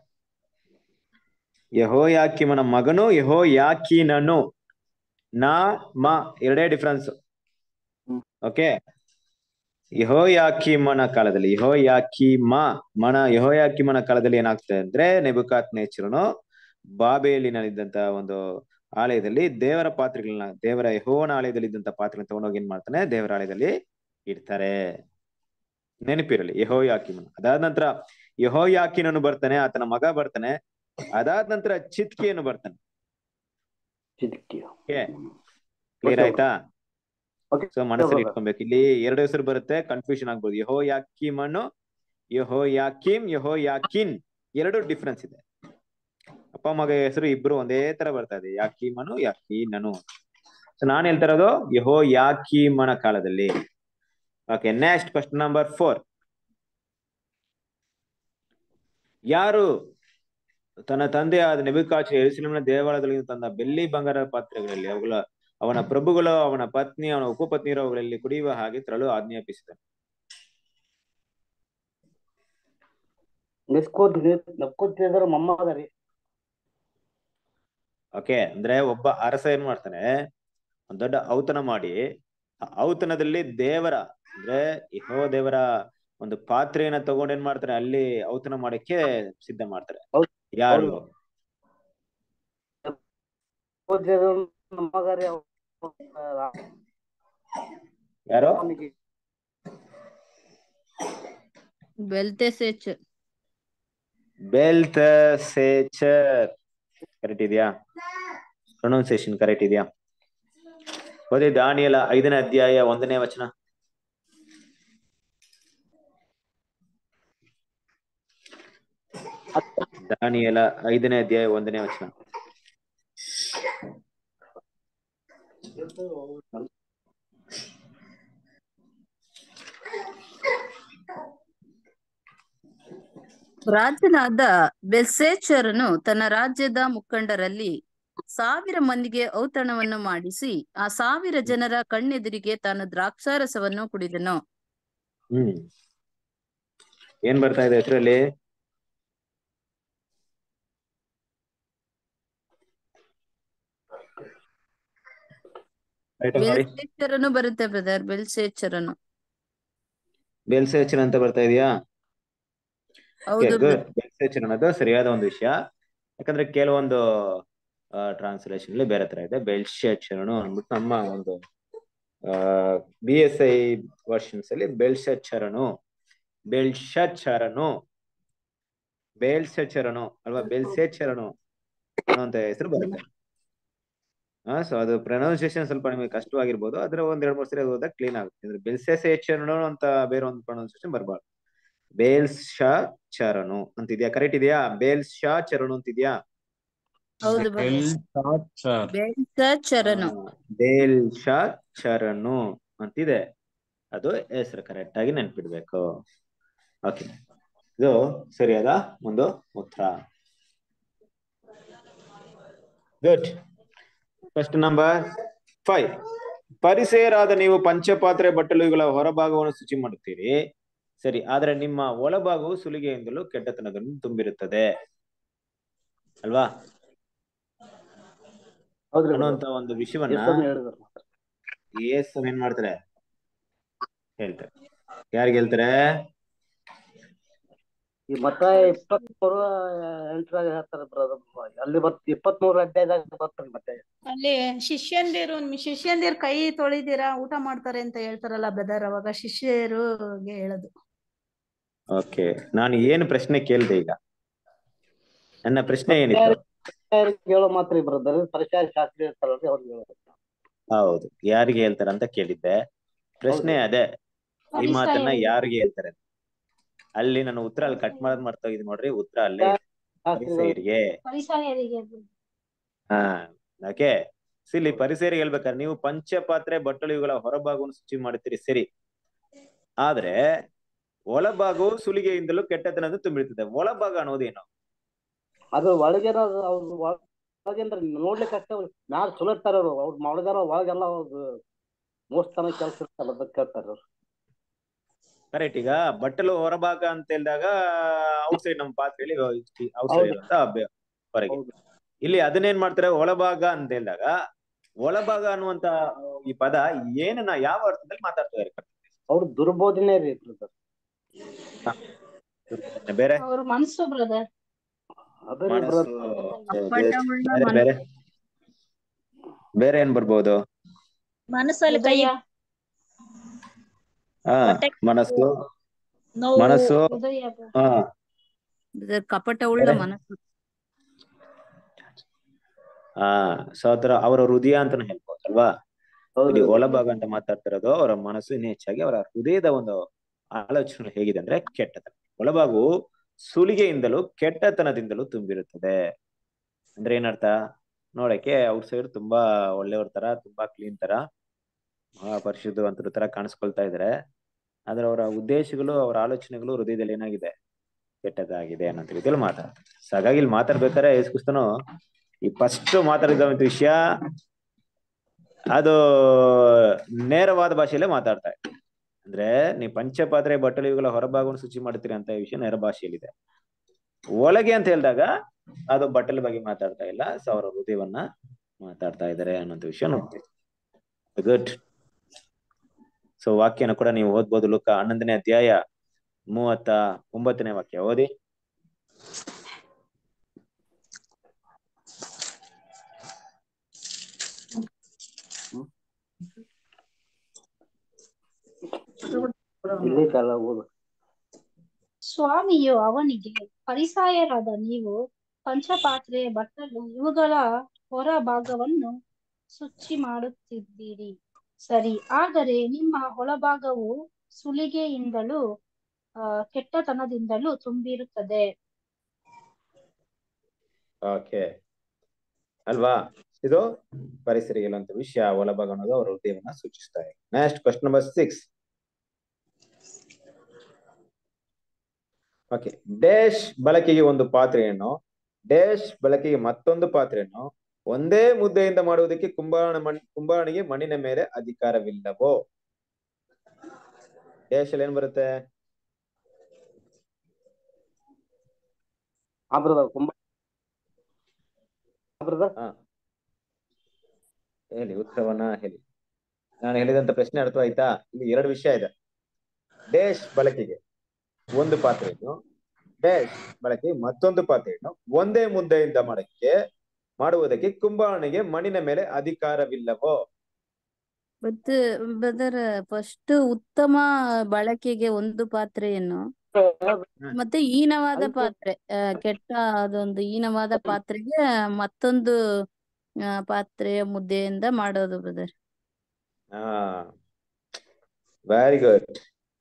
ಯಹೋ ಯಾಕೀಮನ ಮಗನು ಯಹೋ ಯಾಕೀನನು ನಾ ಮ ಎರಡೇ ಡಿಫ್ರೆನ್ಸ್ ಓಕೆ ಯಹೋ ಯಾಕೀಮನ ಕಾಲದಲ್ಲಿ ಯಹೋ ಯಾಕೀಮ ಮನ ಯಹೋ ಯಾಕೀಮನ ಕಾಲದಲ್ಲಿ ಏನಾಗ್ತದೆ ಅಂದ್ರೆ ನೆಬುಕಾತ್ ನೇಚರನು ಬಾಬೇಲಿನಲ್ಲಿದ್ದಂತ ಒಂದು ಆಲಯದಲ್ಲಿ ದೇವರ ಪಾತ್ರೆಗಳನ್ನ ದೇವರ ಯಹೋವನ ಆಲಯದಲ್ಲಿ ಇದ್ದಂತ ಪಾತ್ರೆಗಳನ್ನ ತಗೊಂಡೋಗಿ ಏನ್ ಮಾಡ್ತಾನೆ ದೇವರ ಆಲಯದಲ್ಲಿ ಇಡ್ತಾರೆ ನೆನಪಿರಲಿ ಯಹೋ ಯಾಕಿಮನು ಅದಾದ ನಂತರ ಯಹೋ ಯಾಕಿನನು ಬರ್ತಾನೆ ಆತನ ಮಗ ಬರ್ತಾನೆ ಅದಾದ ನಂತರ ಚಿತ್ಕಿಯನ್ನು ಬರ್ತಾನೆ ಚಿದ್ಕಿ ಕ್ಲಿಯರ್ ಆಯ್ತಾ Okay. ಸೊ ಮನಸ್ಸಲ್ಲಿ Okay. ಇಟ್ಕೊಬೇಕು ಇಲ್ಲಿ ಎರಡು ಹೆಸರು ಬರುತ್ತೆ ಕನ್ಫ್ಯೂಷನ್ ಆಗ್ಬೋದು ಯಹೋ ಯಾಕಿಮನು ಯಹೋ ಯಾಕಿಮ್ ಯಹೋ ಯಾಕಿನ್ ಎರಡು ಡಿಫ್ರೆನ್ಸ್ ಇದೆ ಅಪ್ಪ ಮಗ ಹೆಸರು ಇಬ್ರು ಒಂದೇ ತರ ಬರ್ತಾ ಇದೆ ಯಾಕೀಮನು ಯಾಕೀನನು ಸೊ ನಾನ್ ಹೇಳ್ತಾ ಇರೋದು ಯಹೋ ಯಾಕೀಮನ ಕಾಲದಲ್ಲಿ okay next question number four ಯಾರು ತನ್ನ ತಂದೆಯಾದ ನೆಬುಕಾಚ ಎರುಸಲೇಮಿನ ದೇವಾಲಯದಲ್ಲಿ ತಂದ ಬೆಳ್ಳಿ ಬಂಗಾರ ಪಾತ್ರೆಗಳಲ್ಲಿ ಅವುಗಳ ಅವನ ಪ್ರಭುಗಳು ಅವನ ಪತ್ನಿ ಅವನ ಉಪಪತ್ನಿಯರು ಅವುಗಳಲ್ಲಿ ಕುಡಿಯುವ ಹಾಗೆ ತರಲು ಆಜ್ಞಾಪಿಸಿದನು ನೆಸ್ಕೋದ್ ನಕ್ಕೋತಿದ್ರ ಮೊಮ್ಮಗ ರೀ ಓಕೆ ಅಂದ್ರೆ ಒಬ್ಬ ಅರಸ ಏನ್ ಮಾಡ್ತಾನೆ ಒಂದ್ ದೊಡ್ಡ ಔತಣ ಮಾಡಿ ಆ ಔತಣದಲ್ಲಿ ದೇವರ ಅಂದ್ರೆ ಯಹೋ ದೇವರ ಒಂದು ಪಾತ್ರೆಯನ್ನ ತಗೊಂಡ್ ಏನ್ ಮಾಡ್ತಾರೆ ಅಲ್ಲಿ ಔತಣ ಮಾಡಕ್ಕೆ ಸಿದ್ಧ ಮಾಡ್ತಾರೆ ಹೌದು. ಯಾರು ಹೌದು. ನಕ್ಕೋತಿದ್ರ ಮೊಮ್ಮಗ ರೀ ಯಾರು ಅವನಿಗೆ ಬೆಲ್ತೆಸೆಚ್ ಬೆಲ್ತ್ ಸೇಚರ್ ಕರೆಕ್ಟ್ ಇದೆಯಾ ಪ್ರೊನೌನ್ಸಿಯೇಷನ್ ಕರೆಕ್ಟ್ ಇದೆಯಾ ಓದಿ ದಾನಿಯಲ ಐದನೇ ಅಧ್ಯಾಯ ಒಂದನೇ ವಚನ ದಾನಿಯಲ ಐದನೇ ಅಧ್ಯಾಯ ಒಂದನೇ ವಚನ ರಾಜನಾದ ಬೆಲ್ಸೇಚರನು ತನ್ನ ರಾಜ್ಯದ ಮುಖಂಡರಲ್ಲಿ ಸಾವಿರ ಮಂದಿಗೆ ಔತಣವನ್ನು ಮಾಡಿಸಿ ಆ ಸಾವಿರ ಜನರ ಕಣ್ಣೆದುರಿಗೆ ತಾನು ದ್ರಾಕ್ಷಾರಸವನ್ನು ಕುಡಿದನು ಹ್ಮ್ ಏನ್ ಬರ್ತಾ ಇದೆ ಹೆಸರಲ್ಲಿ Title ನೋಡಿ ಬೆಲ್ಸೇಚರನು ಬರುತ್ತೆ ಬ್ರದರ್ ಬೆಲ್ಸೇಚರನು ಬೆಲ್ಸೇಚನ್ ಅಂತ ಬರ್ತಾ ಇದೆಯಾ ಹೌದು ಗುಡ್ ಬೆಲ್ಸೇಚನ್ ಅನ್ನೋದು ಸರಿಯಾದ ಒಂದು ವಿಷಯ ಯಾಕಂದ್ರೆ ಕೆಲವೊಂದು ಟ್ರಾನ್ಸ್ಲೇಷನ್ ಅಲ್ಲಿ ಬೇರೆ ತರ ಇದೆ ಬೆಲ್ಶೇಚರನು ಅಂದ್ಬಿಟ್ಟು ನಮ್ಮ ಒಂದು ಬಿ ಎಸ್ ಐ ವರ್ಷನ್ಸ್ ಅಲ್ಲಿ ಬೆಲ್ಶಚರನು ಬೆಲ್ಶಚರನು ಬೇಲ್ಸಚರನು ಅಲ್ವಾ ಬೆಲ್ಸೇಚರನು ಅನ್ನುವಂತ ಹೆಸರು ಬರುತ್ತೆ ಹಾ ಸೊ ಅದು ಪ್ರೊನೌನ್ಸಿಯೇಷನ್ ಸ್ವಲ್ಪ ನಿಮಗೆ ಕಷ್ಟವಾಗಿರ್ಬೋದು ಅದ್ರ ಒಂದ್ ಎರಡ್ ಮೂರು ಸರಿ ಓದಾಗ ಕ್ಲೀನ್ ಆಗುತ್ತೆ ಅಂದ್ರೆ ಬೆಲ್ಸೇಚರನು ಅಂತ ಬೇರೆ ಒಂದು ಪ್ರೊನೌನ್ಸಿಯೇಷನ್ ಬರಬಾರ್ದು ಬೇಲ್ಸ್ ಶಾ ಚರಣು ಅಂತಿದ್ಯಾ ಕರೆಕ್ಟ್ ಇದೆಯಾ ಬೇಲ್ಸ್ ಶಾ ಚರಣು ಅಂತಿದ್ಯಾ ಹೌದು ಬ್ರದರ್ ಬೆಲ್ಸಚರನು ಬೇಲ್ ಶಾ ಚರಣು ಅಂತಿದೆ ಅದು ಹೆಸರು ಕರೆಕ್ಟ್ ಆಗಿ ನೆನ್ಪಿಡ್ಬೇಕು ಓಕೆ ಇದು ಸರಿಯಾದ ಒಂದು ಉತ್ತರ ಗುಡ್ ಫಸ್ಟ್ ನಂಬರ್ ಫೈವ್ ಪರಿಸೇರಾದ ನೀವು ಪಂಚಪಾತ್ರೆ ಬಟ್ಟಲುಗಳ ಹೊರಭಾಗವನ್ನು ಶುಚಿ ಮಾಡುತ್ತೀರಿ ಸರಿ ಆದ್ರೆ ನಿಮ್ಮ ಒಳಭಾಗವು ಸುಲಿಗೆಯಿಂದಲೂ ಕೆಟ್ಟತನಗಳನ್ನು ತುಂಬಿರುತ್ತದೆ ಅಲ್ವಾ ಹೌದ್ರಿ ಅನ್ನುವಂತ ಒಂದು ವಿಷಯವನ್ನ ಎಷ್ಟೊಂದು ಹೇಳಿದ್ರು ಯೇಸು ಏನ್ ಮಾಡ್ತಾರೆ ಹೇಳ್ತಾರೆ ಯಾರಿಗೆ ಹೇಳ್ತಾರೆ ಈ ಮತ್ತ ಇಪ್ಪತ್ಮೂರು ಎಂಟರಾಗ ಹೇಳ್ತಾರೆ ಬ್ರದರ್ ಅಲ್ಲಿ ಬರ್ತ ಇಪ್ಪತ್ಮೂರು ಅಧ್ಯಾಯದಾಗ ಬರ್ತಾರೆ ಮತ್ತೆ ಅಲ್ಲಿ ಶಿಷ್ಯಂದಿರು ಶಿಷ್ಯಂದಿರ್ ಕೈ ತೊಳಿದಿರಾ ಊಟ ಮಾಡ್ತಾರೆ ಅಂತ ಹೇಳ್ತಾರಲ್ಲ ಬ್ರದರ್ ಅವಾಗ ಶಿಷ್ಯರಿಗೆ ಹೇಳೋದು ಓಕೆ ನಾನು ಏನು ಪ್ರಶ್ನೆ ಕೇಳ್ದೆ ಈಗ ನನ್ನ ಪ್ರಶ್ನೆ ಏನಿತ್ತು ಯಾರಿಗೆ ಹೇಳೋ ಮಾತ್ರ ಬ್ರದರ್ ಪರಿಚಯ ಶಾಸ್ತ್ರಿ ಇರ್ತಾರಲ್ರಿ ಅವ್ರಿಗೆ ಹೇಳೋದು ಹೌದು ಯಾರಿಗೆ ಹೇಳ್ತಾರೆ ಅಂತ ಕೇಳಿದ್ದೆ ಪ್ರಶ್ನೆ ಅದೇ ಈ ಮಾತನ್ನ ಯಾರಿಗೆ ಹೇಳ್ತಾರೆ ಅಲ್ಲಿ ನಾನು ಉತ್ತರ ಅಲ್ಲಿ ಕಟ್ ಮಾಡೋದ್ ಮಾಡ್ತಾ ಇದ್ದೀನಿ ನೋಡ್ರಿ ಉತ್ತರ ಅಲ್ಲೇ ಶಾಸ್ತ್ರಿಗಳು ಪರಿಸೆಯರಿಗೆ ಪರಿಸರರಿಗೆ ಹಾ ಯಾಕೆ ಇಲ್ಲಿ ಪರಿಸರಿಗೆ ಹೇಳ್ಬೇಕಾದ್ರೆ ನೀವು ಪಂಚಪಾತ್ರೆ ಬಟ್ಟಲುಗಳ ಹೊರಭಾಗವನ್ನು ಶುಚಿ ಮಾಡುತ್ತೀರಿ ಸರಿ ಆದ್ರೆ ಒಳಭಾಗವು ಸುಲಿಗೆಯಿಂದಲೂ ಕೆಟ್ಟತನದ ತುಂಬಿರ್ತದೆ ಒಳಭಾಗ ಅನ್ನೋದೇನು ಅದು ಒಳಗೇನ ಅವ್ರು ಒಳಗೇನ್ರ ನೋಡ್ಲಿಕ್ಕೆ ಅಷ್ಟೇ ಮ್ಯಾಲ ಚಲೋ ಇರ್ತಾರ ಅವ್ರು ಅವ್ರು ಮಾಡಿದಾರ ಒಳಗೆಲ್ಲ ಅವ್ರು ಮೋಸ್ತನ ಕೆಲಸ ಇರ್ತಲ್ಲ ಅದಕ್ಕೆ ಕೇಳ್ತಾರ ಅವ್ರು ಕರೆಕ್ಟ್ ಈಗ ಬಟ್ಟಲು ಹೊರಭಾಗ ಅಂತ ಹೇಳಿದಾಗ ಔಟ್ ಸೈಡ್ ನಮ್ಮ ಪಾತ್ರೆಯಲ್ಲಿ ಔಟ್ ಹೌದು. ಸೈಡ್ ಅಂತ ಬೆ- ಹೊರಗೆ ಹೌದು. ಇಲ್ಲಿ ಅದನ್ನೇನ್ ಮಾಡ್ತಾರೆ ಒಳಭಾಗ ಅಂತ ಹೇಳಿದಾಗ ಒಳಭಾಗ ಅನ್ನುವಂತ ಈ ಪದ ಏನನ್ನ ಯಾವ ಅರ್ಥದಲ್ಲಿ ಮಾತಾಡ್ತಾರೆ ಅವ್ರು ದುರ್ಬೋಧನೆ ರೀ ಬ್ರದರ್ ಬೇರೆ ಅವ್ರ ಮನ್ಸು ಬ್ರದರ್ ಅದೇ ರೀ ಮನಸ್ಸು ಬ್ರದರ್ ಕಪಟವುಳ್ಳ ಬೇರೆ ಬೇರೆ ಬೇರೆ ಏನ್ ಬರ್ಬೋದು ಮನಸ್ಸಲ್ಲಿ ಕೈ ಹೃದಯ ಹಾ ಹೊಟ್ಟೆ ಮನಸ್ಸು ನೋವು ಮನಸ್ಸು ಹೃದಯ ಹಾ ಬ್ರದರ್ ಕಪಟವುಳ್ಳ ಬೇರೆ? ಮನಸ್ಸು ಹಾ ಸಹೋದರ ಅವರ ಹೃದಯ ಅಂತಾನು ಹೇಳ್ಬೋದು ಅಲ್ವಾ ಇಲ್ಲಿ ಹೌದು ಒಳಭಾಗ ಅಂತ ಮಾತಾಡ್ತಿರೋದು ಅವರ ಮನಸ್ಸು ಇನ್ನು ಹೆಚ್ಚಾಗಿ ಅವರ ಹೃದಯದ ಒಂದು ಆಲೋಚನೆ ಹೇಗಿದೆ ಅಂದ್ರೆ ಕೆಟ್ಟತನ ಒಳಭಾಗವು ಸುಲಿಗೆಯಿಂದಲೂ ಕೆಟ್ಟತನದಿಂದಲೂ ತುಂಬಿರುತ್ತದೆ ಅಂದ್ರೆ ಏನರ್ಥ ನೋಡಕ್ಕೆ ಔಟ್ ಸೈಡ್ ತುಂಬಾ ಒಳ್ಳೆಯವ್ರ ತರ ತುಂಬಾ ಕ್ಲೀನ್ ತರ ಬಹಳ ಪರಿಶುದ್ಧವಂತರ ತರ ಕಾಣಿಸ್ಕೊಳ್ತಾ ಇದಾರೆ ಆದ್ರೆ ಅವರ ಉದ್ದೇಶಗಳು ಅವರ ಆಲೋಚನೆಗಳು ಹೃದಯದಲ್ಲಿ ಏನಾಗಿದೆ ಕೆಟ್ಟದಾಗಿದೆ ಅನ್ನೋ ರೀತಿಯಲ್ಲಿ ಮಾತಾಡ್ತಾರೆ So ಹಾಗಾಗಿ ಇಲ್ಲಿ ಮಾತಾಡ್ಬೇಕಾದ್ರೆ ಯೇಸು ಕ್ರಿಸ್ತನು ಈ ಫಸ್ಟ್ ಮಾತಾಡಿದ ಒಂದು ವಿಷಯ ಅದು ನೇರವಾದ ಭಾಷೆಯಲ್ಲೇ ಮಾತಾಡ್ತಾ ಇದೆ ಅಂದ್ರೆ ನೀವು ಪಂಚಪಾತ್ರೆ ಬಟ್ಟಲು ಇವುಗಳ ಹೊರಭಾಗವನ್ನು ಶುಚಿ ಮಾಡ್ತೀರಿ ಅಂತ ವಿಷಯ ನೇರ ಭಾಷೆಯಲ್ಲಿದೆ ಒಳಗೆ ಅಂತ ಹೇಳಿದಾಗ ಅದು ಬಟ್ಟಲ ಬಗ್ಗೆ ಮಾತಾಡ್ತಾ ಇಲ್ಲ ಸೊ ಅವರ ಹೃದಯವನ್ನ ಮಾತಾಡ್ತಾ ಇದ್ದಾರೆ ಅನ್ನೋಂಥ ವಿಷಯ ನೋಡ್ತೀವಿ ಗುಡ್ ಸೊ ವಾಕ್ಯನ ಕೂಡ ನೀವು ಓದ್ಬೋದು ಲುಕ ಹನ್ನೊಂದನೇ ಅಧ್ಯಾಯ ಮೂವತ್ತ ಒಂಬತ್ತನೇ ವಾಕ್ಯ ಓದಿ ಇಲ್ಲಿ ಕಾಲ ಓದು ಸ್ವಾಮಿಯು ಅವನಿಗೆ ಪರಿಸಾಯರಾದ ನೀವು ಪಂಚಪಾತ್ರೆ ಬಟ್ಟಲು ಇವುಗಳ ಹೊರ ಭಾಗವನ್ನು ಶುಚಿ ಮಾಡುತ್ತಿದ್ದೀರಿ ಸರಿ ಆದರೆ ನಿಮ್ಮ ಒಳಭಾಗವು ಸುಲಿಗೆಯಿಂದಲೂ ಆ, ಕೆಟ್ಟತನದಿಂದಲೂ ತುಂಬಿರುತ್ತದೆ ಓಕೆ ಅಲ್ವಾ ಇದು ಪರಿಸರಿಗೆ ಅಂತ ವಿಷಯ ಒಳಭಾಗ ಅನ್ನೋದು ಅವರ ಹೃದಯವನ್ನ ಸೂಚಿಸ್ತಾ ಇದೆ next question number six okay dash ಬಳಕೆಗೆ ಒಂದು ಪಾತ್ರೆಯನ್ನು ಡ್ಯಾಶ್ ಬಳಕೆಗೆ ಮತ್ತೊಂದು ಪಾತ್ರೆಯನ್ನು ಒಂದೇ ಮುದ್ದೆಯಿಂದ ಮಾಡುವುದಕ್ಕೆ ಕುಂಬಾರಣ ಮಣ್ ಕುಂಬಾರಣಿಗೆ ಮಣ್ಣಿನ ಮೇಲೆ ಅಧಿಕಾರವಿಲ್ಲವೋ ಡ್ಯಾಶ್ ಅಲ್ಲಿ ಏನ್ ಬರುತ್ತೆ ಆ ಬ್ರದರ್ ಕುಂಬ ಬ್ರದರ್ ಹಾ ಹೇಳಿ ಉತ್ತರವನ್ನ ಹೇಳಿ ನಾನು ಹೇಳಿದಂತ ಪ್ರಶ್ನೆ ಅರ್ಥ ಆಯ್ತಾ ಇಲ್ಲಿ ಎರಡು ವಿಷಯ ಇದೆ ಡ್ಯಾಶ್ ಬಳಕೆಗೆ ಒಂದು ಪಾತ್ರೆಯನ್ನು ಡ್ಯಾಶ್ ಬಳಕೆ ಮತ್ತೊಂದು ಪಾತ್ರೆಯನ್ನು ಒಂದೇ ಮುದ್ದೆಯಿಂದ ಮಾಡಕ್ಕೆ ಮಾಡುವುದಕ್ಕೆ ಕುಂಬಾರನಿಗೆ ಮಣ್ಣಿನ ಮೇಲೆ ಅಧಿಕಾರವಿಲ್ಲವೋ ಬಟ್ ಬ್ರದರ್ ಫಸ್ಟ್ ಉತ್ತಮ ಬಳಕೆಗೆ ಒಂದು ಪಾತ್ರೆಯನ್ನು ಮತ್ತೆ ಹೀನವಾದ ಅದಕ್ಕೆ- ಪಾತ್ರೆ ಆ, ಕೆಟ್ಟ ಅದೊಂದು ಹೀನವಾದ ಪಾತ್ರೆಗೆ ಮತ್ತೊಂದು ಆ, ಪಾತ್ರೆಯ ಮುದ್ದೆಯಿಂದ ಮಾಡೋದು ಬ್ರದರ್ ಹಾ ವೆರಿ ಗುಡ್